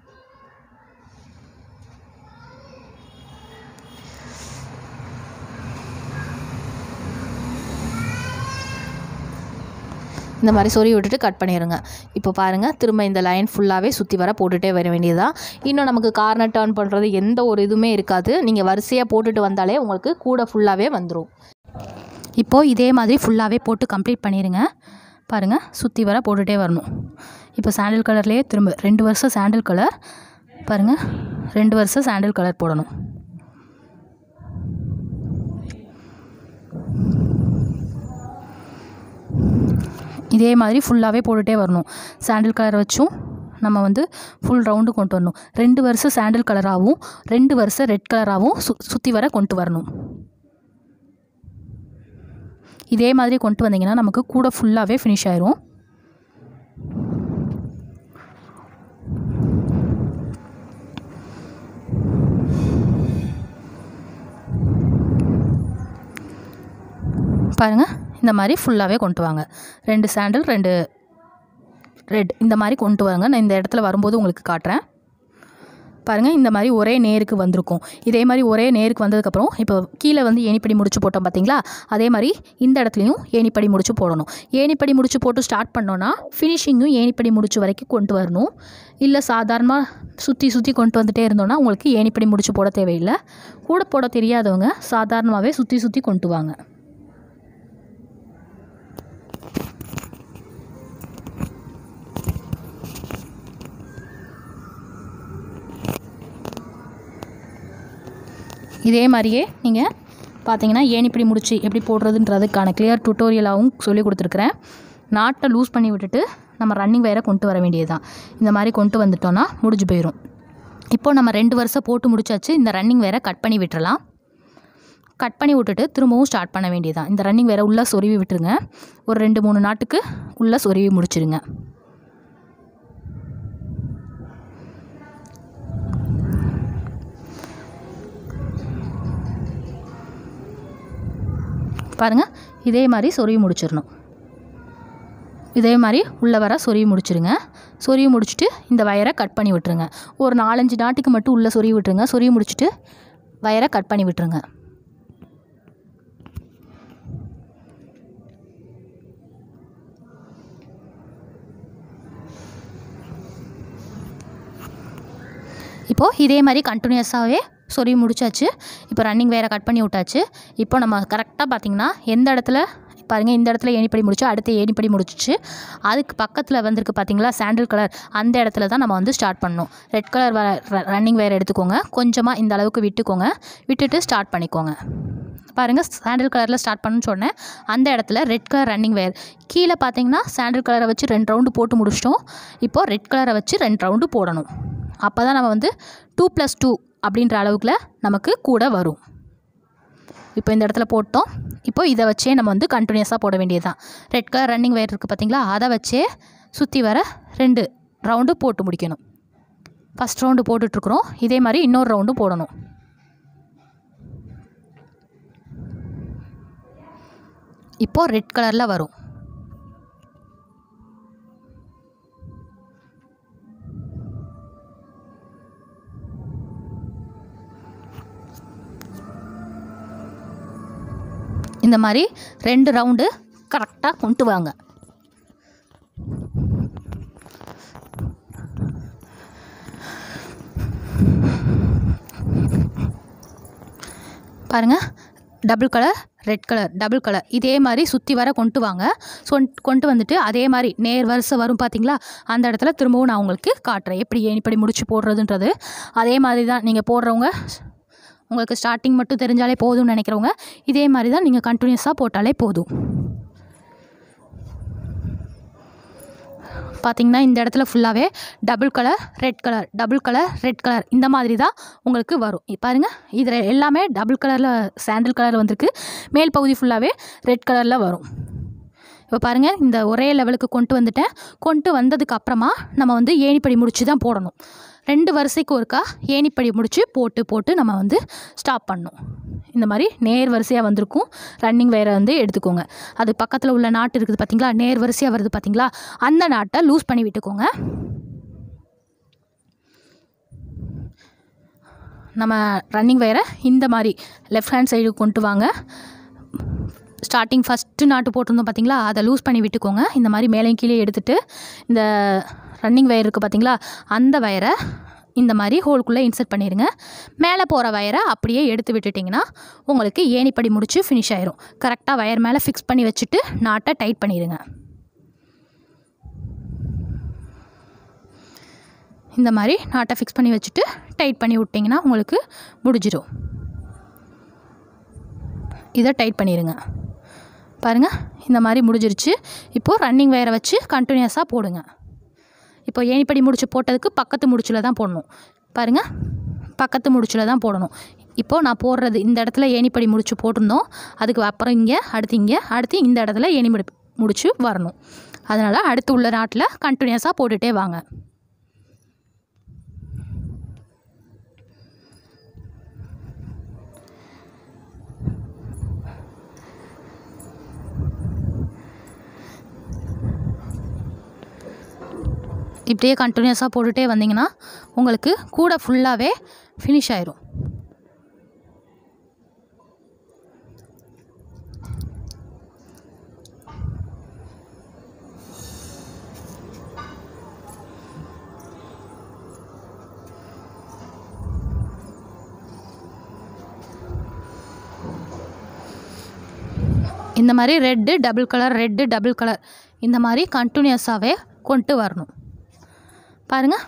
இந்த மாதிரி சொறி விட்டுட்டு கட் பண்ணிடுங்க இப்போ பாருங்கள் திரும்ப இந்த லைன் ஃபுல்லாகவே சுற்றி வர போட்டுகிட்டே வர வேண்டியதுதான் இன்னும் நமக்கு கார்னர் டர்ன் பண்ணுறது எந்த ஒரு இதுவுமே இருக்காது நீங்கள் வரிசையாக போட்டுட்டு வந்தாலே உங்களுக்கு கூட ஃபுல்லாகவே வந்துடும் இப்போது இதே மாதிரி ஃபுல்லாகவே போட்டு கம்ப்ளீட் பண்ணிடுங்க பாருங்கள் சுற்றி வர போட்டுகிட்டே வரணும் இப்போ சாண்டில் கலர்லேயே திரும்ப ரெண்டு வருஷம் சாண்டில் கலர் பாருங்கள் ரெண்டு வருஷம் சாண்டில் கலர் போடணும் இதே மாதிரி ஃபுல்லாகவே போட்டுகிட்டே வரணும் சாண்டில் கலர் வச்சும் நம்ம வந்து ஃபுல் ரவுண்டு கொண்டு வரணும் ரெண்டு வருஷம் சாண்டில் கலராகவும் ரெண்டு வருஷம் ரெட் கலராகவும் சு சுற்றி வர கொண்டு வரணும் இதே மாதிரி கொண்டு வந்தீங்கன்னா நமக்கு கூட ஃபுல்லாகவே ஃபினிஷ் ஆயிரும் பாருங்கள் இந்த மாதிரி ஃபுல்லாகவே கொண்டு வாங்க ரெண்டு சாண்டில் ரெண்டு ரெட் இந்த மாதிரி கொண்டு வாங்க நான் இந்த இடத்துல வரும்போது உங்களுக்கு காட்டுறேன் பாருங்கள் இந்த மாதிரி ஒரே நேருக்கு வந்திருக்கும் இதே மாதிரி ஒரே நேருக்கு வந்ததுக்கப்புறம் இப்போ கீழே வந்து ஏணிப்படி முடிச்சு போட்டோம் பார்த்தீங்களா அதே மாதிரி இந்த இடத்துலையும் ஏணிப்படி முடிச்சு போடணும் ஏணிப்படி முடிச்சு போட்டு ஸ்டார்ட் பண்ணோன்னா ஃபினிஷிங்கும் ஏணிப்படி முடிச்சு வரைக்கும் கொண்டு வரணும் இல்லை சாதாரணமாக சுற்றி சுற்றி கொண்டு வந்துட்டே இருந்தோன்னா உங்களுக்கு ஏணிப்படி முடிச்சு போட தேவையில்லை கூட போட தெரியாதவங்க சாதாரணமாகவே சுற்றி சுற்றி கொண்டு வாங்க இதே மாதிரியே நீங்கள் பார்த்தீங்கன்னா ஏணிப்படி முடிச்சு எப்படி போடுறதுன்றதுக்கான கிளியர் டுட்டோரியலாகவும் சொல்லி கொடுத்துருக்குறேன் நாட்டை லூஸ் பண்ணி விட்டுட்டு நம்ம ரன்னிங் வேற கொண்டு வர வேண்டியது தான் இந்த மாதிரி கொண்டு வந்துட்டோன்னா முடிஞ்சு போயிடும் இப்போ நம்ம ரெண்டு வருஷம் போட்டு முடிச்சாச்சு இந்த ரன்னிங் வேற கட் பண்ணி விட்டுறலாம் கட் பண்ணி விட்டுட்டு திரும்பவும் ஸ்டார்ட் பண்ண வேண்டியதுதான் இந்த ரன்னிங் வேற உள்ளே சொருவி விட்டுருங்க ஒரு ரெண்டு மூணு நாட்டுக்கு உள்ளே சொருவி முடிச்சிருங்க பாருங்கள் இதே மாதிரி சொருவி முடிச்சிடணும் இதே மாதிரி உள்ளே வர சொருவி முடிச்சிருங்க சொருவி முடிச்சுட்டு இந்த வயரை கட் பண்ணி விட்டுருங்க ஒரு நாலஞ்சு நாட்டுக்கு மட்டும் உள்ளே சொருவி விட்டுருங்க சொருவி முடிச்சுட்டு வயரை கட் பண்ணி விட்டுருங்க இப்போது இதே மாதிரி கண்டினியூஸாகவே சொருவி முடிச்சாச்சு இப்போ ரன்னிங் வேறு கட் பண்ணி விட்டாச்சு இப்போ நம்ம கரெக்டாக பார்த்திங்கன்னா எந்த இடத்துல பாருங்கள் இந்த இடத்துல ஏணிப்படி முடிச்சு அடுத்து ஏணிப்படி முடிச்சிச்சு அதுக்கு பக்கத்தில் வந்திருக்கு பார்த்தீங்களா சாண்டில் கலர் அந்த இடத்துல தான் நம்ம வந்து ஸ்டார்ட் பண்ணணும் ரெட் கலர் ரன்னிங் வேர் எடுத்துக்கோங்க கொஞ்சமாக இந்த அளவுக்கு விட்டுக்கோங்க விட்டுட்டு ஸ்டார்ட் பண்ணிக்கோங்க பாருங்கள் சாண்டில் கலரில் ஸ்டார்ட் பண்ணுன்னு சொன்னேன் அந்த இடத்துல ரெட் கலர் ரன்னிங் வேர் கீழே பார்த்தீங்கன்னா சாண்டில் கலரை வச்சு ரெண்டு ரவுண்டு போட்டு முடிச்சிட்டோம் இப்போது ரெட் கலரை வச்சு ரெண்டு ரவுண்டு போடணும் அப்போ தான் நம்ம வந்து டூ ப்ளஸ் டூ அப்படின்ற அளவுக்குல நமக்கு கூட வரும் இப்போ இந்த இடத்துல போட்டோம் இப்போ இதை வச்சே நம்ம வந்து கண்டினியூஸாக போட வேண்டியது தான் ரெட் கலர் ரன்னிங் வேர் இருக்குது பார்த்தீங்களா அதை வச்சே சுற்றி வர ரெண்டு ரவுண்டு போட்டு முடிக்கணும் ஃபஸ்ட் ரவுண்டு போட்டுட்ருக்குறோம் இதே மாதிரி இன்னொரு ரவுண்டு போடணும் இப்போது ரெட் கலரில் வரும் இந்த மாதிரி ரெண்டு ரவுண்டு கரெக்டாக கொண்டு வாங்க பாருங்கள் double colour red colour double colour இதே மாதிரி சுற்றி வர கொண்டு வாங்க சொன் கொண்டு வந்துட்டு அதே மாதிரி நேர் வரிசை வரும் பார்த்தீங்களா அந்த இடத்துல திரும்பவும் நான் உங்களுக்கு காட்டுறேன் எப்படி ஏணிப்படி முடிச்சு போடுறதுன்றது அதே மாதிரி தான் நீங்கள் போடுறவங்க உங்களுக்கு ஸ்டார்டிங் மட்டும் தெரிஞ்சாலே போதும்னு நினைக்கிறவங்க இதே மாதிரி தான் நீங்கள் கண்டினியூஸாக போட்டாலே போதும் பார்த்தீங்கன்னா இந்த இடத்துல ஃபுல்லாகவே double colour red colour double colour red colour இந்த மாதிரி தான் உங்களுக்கு வரும் இ- பாருங்க இதில் எல்லாமே டபுள் கலரில் சாண்டில் கலரில் வந்திருக்கு மேல் பகுதி ஃபுல்லாகவே ரெட் கலரில் வரும் இப்போ பாருங்கள் இந்த ஒரே லெவலுக்கு கொண்டு வந்துட்டேன் கொண்டு வந்ததுக்கு அப்புறமா நம்ம வந்து ஏணிப்படி முடிச்சு தான் போடணும் ரெண்டு வரிசைக்கு ஒருக்கா ஏணிப்படி முடிச்சு போட்டு போட்டு நம்ம வந்து ஸ்டாப் பண்ணணும் இந்த மாதிரி நேர் வரிசையாக வந்திருக்கும் ரன்னிங் வேரை வந்து எடுத்துக்கோங்க அது பக்கத்தில் உள்ள நாட்டு இருக்குது பார்த்தீங்களா நேர் வரிசையாக வருது பார்த்தீங்களா அந்த நாட்டை லூஸ் பண்ணி விட்டுக்கோங்க நம்ம ரன்னிங் வேரை இந்த மாதிரி லெஃப்ட் ஹேண்ட் சைடு கொண்டு வாங்க ஸ்டார்டிங் ஃபஸ்ட்டு நாட்டு போட்டிருந்தோம் பார்த்தீங்களா அதை லூஸ் பண்ணி விட்டுக்கோங்க இந்த மாதிரி மேலேயும் கீழே எடுத்துட்டு இந்த ரன்னிங் வயர் இருக்குது பார்த்தீங்களா அந்த வயரை இந்த மாதிரி ஹோல்குள்ளே இன்சர்ட் பண்ணிடுங்க மேலே போகிற வயரை அப்படியே எடுத்து விட்டுட்டிங்கன்னா உங்களுக்கு ஏணிப்படி முடிச்சு ஃபினிஷ் ஆயிரும் கரெக்டாக வயர் மேலே ஃபிக்ஸ் பண்ணி வச்சுட்டு நாட்டை டைட் பண்ணிடுங்க இந்த மாதிரி நாட்டை ஃபிக்ஸ் பண்ணி வச்சுட்டு டைட் பண்ணி விட்டிங்கன்னா உங்களுக்கு முடிஞ்சிடும் இதை டைட் பண்ணிடுங்க பாருங்கள் இந்த மாதிரி முடிஞ்சிருச்சு இப்போது ரன்னிங் வயரை வச்சு கண்டினியூஸாக போடுங்க இப்போ ஏணிப்படி முடிச்சு போட்டதுக்கு பக்கத்து முடிச்சில் தான் போடணும் பாருங்கள் பக்கத்து முடிச்சில் தான் போடணும் இப்போது நான் போடுறது இந்த இடத்துல ஏணிப்படி முடிச்சு போட்டிருந்தோம் அதுக்கு அப்புறம் இங்கே அடுத்து இங்கே அடுத்து இந்த இடத்துல ஏணிப்படி முடிச்சு வரணும் அதனால் அடுத்து உள்ள நாட்டில் கண்டினியூஸாக போட்டுகிட்டே வாங்க இப்படியே கண்டினியூஸாக போட்டுகிட்டே வந்தீங்கன்னா உங்களுக்கு கூட ஃபுல்லாகவே ஃபினிஷ் ஆயிரும் இந்த மாதிரி red double colour red double colour இந்த மாதிரி கண்டினியூஸாகவே கொண்டு வரணும் பாருங்கள்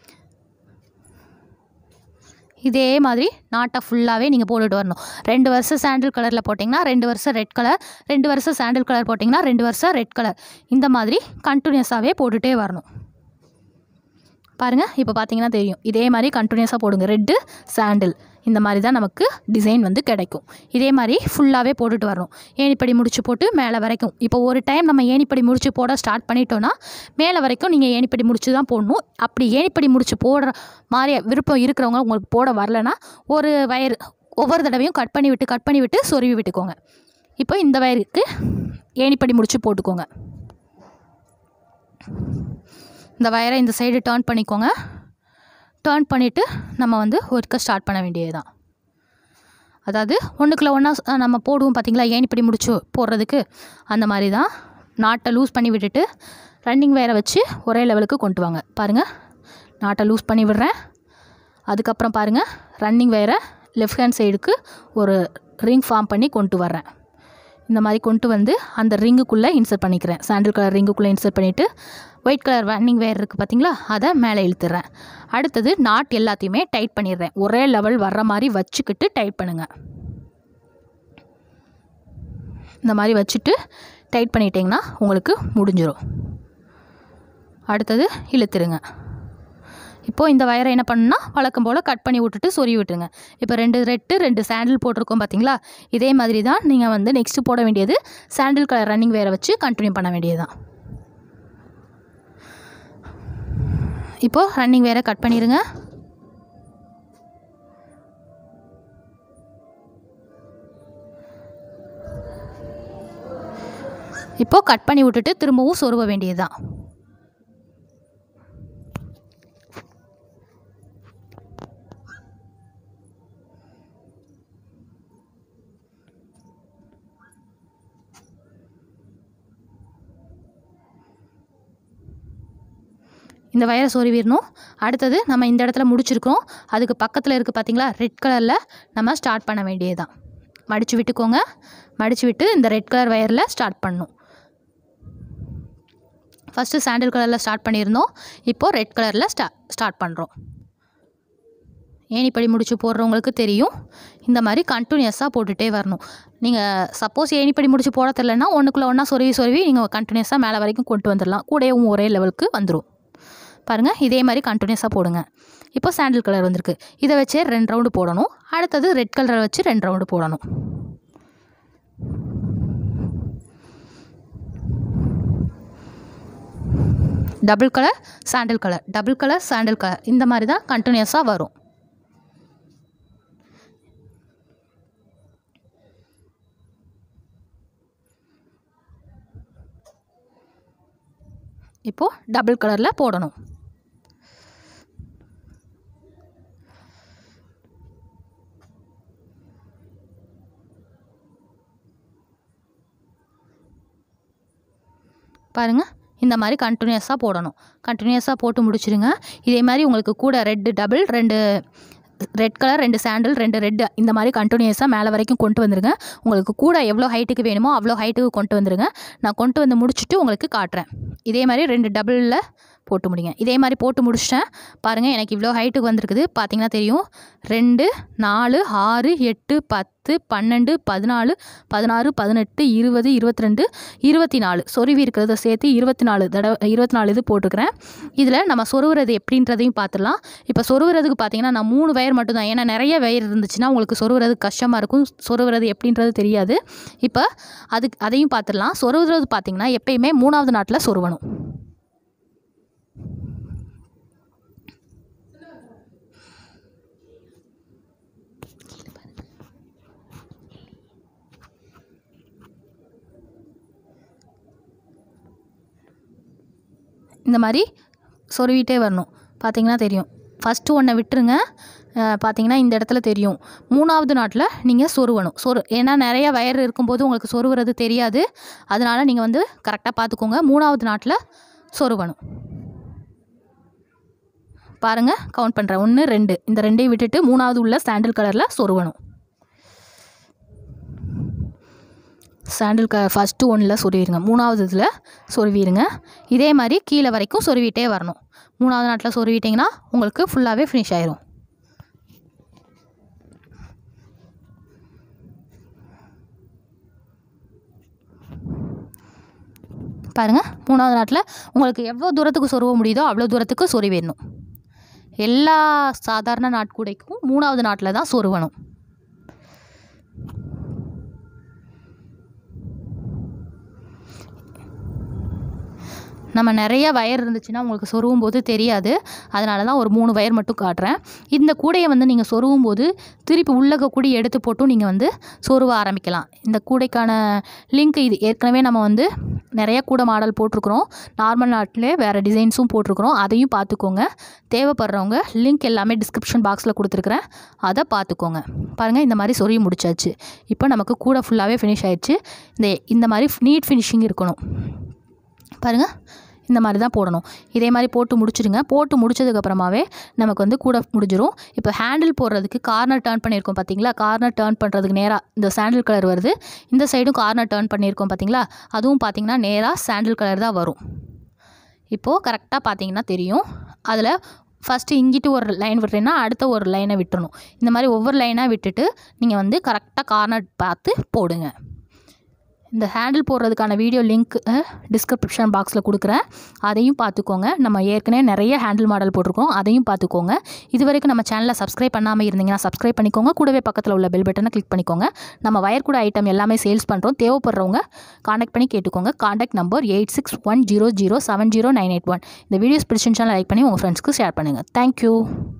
இதே மாதிரி நாட்டை ஃபுல்லாகவே நீங்கள் போட்டுட்டு வரணும் ரெண்டு வருஷம் சாண்டில் கலரில் போட்டிங்கன்னா ரெண்டு வருஷம் ரெட் கலர் ரெண்டு வருஷம் சாண்டில் கலர் போட்டிங்கன்னா ரெண்டு வருஷம் ரெட் கலர் இந்த மாதிரி கண்டினியூஸாகவே போட்டுகிட்டே வரணும் பாருங்கள் இப்போ பார்த்தீங்கன்னா தெரியும் இதே மாதிரி கண்டினியூஸாக போடுங்க ரெட்டு சாண்டில் இந்த மாதிரி தான் நமக்கு டிசைன் வந்து கிடைக்கும் இதே மாதிரி ஃபுல்லாகவே போட்டுட்டு வரணும் ஏணிப்படி முடிச்சு போட்டு மேலே வரைக்கும் இப்போ ஒரு டைம் நம்ம ஏணிப்படி முடிச்சு போட ஸ்டார்ட் பண்ணிட்டோன்னா மேலே வரைக்கும் நீங்கள் ஏணிப்படி முடிச்சு தான் போடணும் அப்படி ஏணிப்படி முடிச்சு போடுற மாதிரி விருப்பம் இருக்கிறவங்க உங்களுக்கு போட வரலனா ஒரு வயர் ஒவ்வொரு தடவையும் கட் பண்ணி விட்டு கட் பண்ணி விட்டு சொருவி விட்டுக்கோங்க இப்போ இந்த வயருக்கு ஏணிப்படி முடிச்சு போட்டுக்கோங்க இந்த வயரை இந்த சைடு டேர்ன் பண்ணிக்கோங்க டேர்ன் பண்ணிவிட்டு நம்ம வந்து ஒர்க்கை ஸ்டார்ட் பண்ண வேண்டியது தான் அதாவது ஒன்றுக்குள்ள ஒன்றா நம்ம போடுவோம் பார்த்தீங்களா ஏணிப்படி முடிச்சு போடுறதுக்கு அந்த மாதிரி தான் நாட்டை லூஸ் பண்ணி விட்டுட்டு ரன்னிங் வயரை வச்சு ஒரே லெவலுக்கு கொண்டு வாங்க பாருங்கள் நாட்டை லூஸ் பண்ணி விடுறேன் அதுக்கப்புறம் பாருங்கள் ரன்னிங் வயரை லெஃப்ட் ஹேண்ட் சைடுக்கு ஒரு ரிங் ஃபார்ம் பண்ணி கொண்டு வர்றேன் இந்த மாதிரி கொண்டு வந்து அந்த ரிங்குக்குள்ளே இன்சர்ட் பண்ணிக்கிறேன் சாண்டில் கலர் ரிங்குக்குள்ளே இன்சர்ட் பண்ணிவிட்டு ஒயிட் கலர் ரன்னிங் வேர் இருக்குது பார்த்தீங்களா அதை மேலே இழுத்துறேன் அடுத்தது நாட் எல்லாத்தையுமே டைட் பண்ணிடுறேன் ஒரே லெவல் வர்ற மாதிரி வச்சுக்கிட்டு டைட் பண்ணுங்கள் இந்த மாதிரி வச்சுட்டு டைட் பண்ணிட்டீங்கன்னா உங்களுக்கு முடிஞ்சிடும் அடுத்தது இழுத்துருங்க இப்போது இந்த வயரை என்ன பண்ணுன்னா வழக்கம் போல் கட் பண்ணி விட்டுட்டு சொருவி விட்டுருங்க இப்போ ரெண்டு ரெட்டு ரெண்டு சாண்டில் போட்டிருக்கோம் பார்த்தீங்களா இதே மாதிரி தான் நீங்கள் வந்து நெக்ஸ்ட்டு போட வேண்டியது சாண்டில் கலர் ரன்னிங் வேரை வச்சு கண்டினியூ பண்ண வேண்டியது தான் இப்போது ரன்னிங் வேரை கட் பண்ணிடுங்க இப்போது கட் பண்ணி விட்டுட்டு திரும்பவும் சொருவ வேண்டியது தான் இந்த வயரை சொருவிடணும் அடுத்தது நம்ம இந்த இடத்துல முடிச்சிருக்கோம் அதுக்கு பக்கத்தில் இருக்குது பார்த்தீங்களா ரெட் கலரில் நம்ம ஸ்டார்ட் பண்ண வேண்டியது தான் மடித்து விட்டுக்கோங்க மடித்து விட்டு இந்த ரெட் கலர் வயரில் ஸ்டார்ட் பண்ணணும் ஃபஸ்ட்டு சாண்டில் கலரில் ஸ்டார்ட் பண்ணியிருந்தோம் இப்போது ரெட் கலரில் ஸ்டா ஸ்டார்ட் பண்ணுறோம் ஏணிப்படி முடிச்சு போடுறவங்களுக்கு தெரியும் இந்த மாதிரி கண்டினியூஸாக போட்டுகிட்டே வரணும் நீங்கள் சப்போஸ் ஏணிப்படி முடிச்சு போட தெரிலனா ஒன்றுக்குள்ளே ஒன்றா சொருவி சொருவி நீங்கள் கண்டினியூஸாக மேலே வரைக்கும் கொண்டு வந்துடலாம் கூடவும் ஒரே லெவலுக்கு வந்துடும் பாருங்கள் இதே மாதிரி கண்டினியூஸாக போடுங்க இப்போ சாண்டில் கலர் வந்திருக்கு இதை வச்சே ரெண்டு ரவுண்டு போடணும் அடுத்தது ரெட் கலரை வச்சு ரெண்டு ரவுண்டு போடணும் double colour sandal colour double colour sandal colour இந்த மாதிரி தான் கண்டினியூஸாக வரும் இப்போது டபுள் கலரில் போடணும் பாருங்கள் இந்த மாதிரி கண்டினியூஸாக போடணும் கண்டினியூஸாக போட்டு முடிச்சிடுங்க இதே மாதிரி உங்களுக்கு கூட ரெட்டு டபுள் ரெண்டு ரெட் கலர் ரெண்டு சாண்டில் ரெண்டு ரெட்டு இந்த மாதிரி கண்டினியூஸாக மேலே வரைக்கும் கொண்டு வந்துருங்க உங்களுக்கு கூட எவ்வளோ ஹைட்டுக்கு வேணுமோ அவ்வளோ ஹைட்டுக்கு கொண்டு வந்துருங்க நான் கொண்டு வந்து முடிச்சுட்டு உங்களுக்கு காட்டுறேன் இதே மாதிரி ரெண்டு டபுளில் போட்டு முடிங்க இதே மாதிரி போட்டு முடிச்சிட்டேன் பாருங்கள் எனக்கு இவ்வளோ ஹைட்டுக்கு வந்திருக்குது பார்த்தீங்கன்னா தெரியும் ரெண்டு நாலு ஆறு எட்டு பத்து பன்னெண்டு பதினாலு பதினாறு பதினெட்டு இருபது இருபத்தி ரெண்டு இருபத்தி நாலு சொருவி இருக்கிறத சேர்த்து இருபத்தி நாலு தடவை இருபத்தி நாலு இது போட்டுக்கிறேன் இதில் நம்ம சொருவுறது எப்படின்றதையும் பார்த்துடலாம் இப்போ சொருவுறதுக்கு பார்த்தீங்கன்னா நான் மூணு வயர் மட்டும்தான் ஏன்னா நிறைய வயர் இருந்துச்சுன்னா உங்களுக்கு சொருவுறது கஷ்டமாக இருக்கும் சொருவுறது எப்படின்றது தெரியாது இப்போ அதுக்கு அதையும் பார்த்துடலாம் சொருவுறது பார்த்தீங்கன்னா எப்பயுமே மூணாவது நாட்டில் சொருவணும் இந்த மாதிரி சொருவிட்டே வரணும் பார்த்தீங்கன்னா தெரியும் ஃபஸ்ட்டு ஒன்றை விட்டுருங்க அஹ் பார்த்தீங்கன்னா இந்த இடத்துல தெரியும் மூணாவது நாட்டில் நீங்கள் சொருவணும் சொரு ஏன்னா நிறைய வயர் இருக்கும்போது உங்களுக்கு சொருவுறது தெரியாது அதனால் நீங்கள் வந்து கரெக்டாக பார்த்துக்கோங்க மூணாவது நாட்டில் சொருவணும் பாருங்கள் கவுண்ட் பண்ணுறேன் ஒன்று ரெண்டு இந்த ரெண்டையும் விட்டுட்டு மூணாவது உள்ள சாண்டில் கலரில் சொருவணும் சாண்டில் க ஃபஸ்ட்டு ஒன்றில் சொருவிடுங்க மூணாவது இதில் சொருவிடுங்க இதே மாதிரி கீழே வரைக்கும் சொருவிட்டே வரணும் மூணாவது நாட்டில் சொருவிட்டிங்கன்னா உங்களுக்கு ஃபுல்லாகவே ஃபினிஷ் ஆயிரும் பாருங்கள் மூணாவது நாட்டில் உங்களுக்கு எவ்வளோ தூரத்துக்கு சொருவ முடியுதோ அவ்வளோ தூரத்துக்கு சொருவிடணும் எல்லா சாதாரண நாட்கூடைக்கும் மூணாவது நாட்டில் தான் சொருவணும் நம்ம நிறைய வயர் இருந்துச்சுன்னா உங்களுக்கு சொருவும் போது தெரியாது அதனால தான் ஒரு மூணு வயர் மட்டும் காட்டுறேன் இந்த கூடையை வந்து நீங்கள் சொருவும் போது திருப்பி உள்ளக கூடி எடுத்து போட்டும் நீங்கள் வந்து சொருவ ஆரம்பிக்கலாம் இந்த கூடைக்கான லிங்க் இது ஏற்கனவே நம்ம வந்து நிறைய கூடை மாடல் போட்டிருக்கிறோம் நார்மல் நாட்டிலே வேறு டிசைன்ஸும் போட்டிருக்கிறோம் அதையும் பார்த்துக்கோங்க தேவைப்படுறவங்க லிங்க் எல்லாமே டிஸ்கிரிப்ஷன் பாக்ஸில் கொடுத்துருக்குறேன் அதை பார்த்துக்கோங்க பாருங்கள் இந்த மாதிரி சொருவி முடிச்சாச்சு இப்போ நமக்கு கூடை ஃபுல்லாகவே ஃபினிஷ் ஆயிடுச்சு இந்த இந்த மாதிரி நீட் ஃபினிஷிங் இருக்கணும் பாருங்கள் இந்த மாதிரி தான் போடணும் இதே மாதிரி போட்டு முடிச்சிடுங்க போட்டு முடிச்சதுக்கப்புறமாவே நமக்கு வந்து கூட முடிஞ்சிரும் இப்போ ஹேண்டில் போடுறதுக்கு கார்னர் டேர்ன் பண்ணியிருக்கோம் பார்த்தீங்களா கார்னர் டேர்ன் பண்ணுறதுக்கு நேராக இந்த சாண்டில் கலர் வருது இந்த சைடும் கார்னர் டேர்ன் பண்ணியிருக்கோம் பார்த்தீங்களா அதுவும் பார்த்தீங்கன்னா நேராக சாண்டில் கலர் தான் வரும் இப்போது கரெக்டாக பார்த்தீங்கன்னா தெரியும் அதில் ஃபஸ்ட்டு இங்கிட்டு ஒரு லைன் விட்டுறீங்கன்னா அடுத்த ஒரு லைனை விட்டுறணும் இந்த மாதிரி ஒவ்வொரு லைனாக விட்டுட்டு நீங்கள் வந்து கரெக்டாக கார்னர் பார்த்து போடுங்க இந்த ஹேண்டில் போடுறதுக்கான வீடியோ லிங்க் டிஸ்கிரிப்ஷன் பாக்ஸில் கொடுக்குறேன் அதையும் பார்த்துக்கோங்க நம்ம ஏற்கனவே நிறைய ஹேண்டில் மாடல் போட்டிருக்கோம் அதையும் பார்த்துக்கோங்க இது வரைக்கும் நம்ம சேனலை சப்ஸ்கிரைப் பண்ணாமல் இருந்தீங்கன்னா சப்ஸ்கிரைப் பண்ணிக்கோங்க கூடவே பக்கத்தில் உள்ள பெல் பட்டனை கிளிக் பண்ணிக்கோங்க நம்ம வயர் கூட ஐட்டம் எல்லாமே சேல்ஸ் பண்ணுறோம் தேவைப்படுறவங்க காண்டாக்ட் பண்ணி கேட்டுக்கோங்க contact number eight six one zero zero seven zero nine eight one இந்த வீடியோஸ் பிடிச்சிருந்துச்சுன்னா லைக் பண்ணி உங்கள் ஃப்ரெண்ட்ஸ்க்கு ஷேர் பண்ணுங்கள் தேங்க்யூ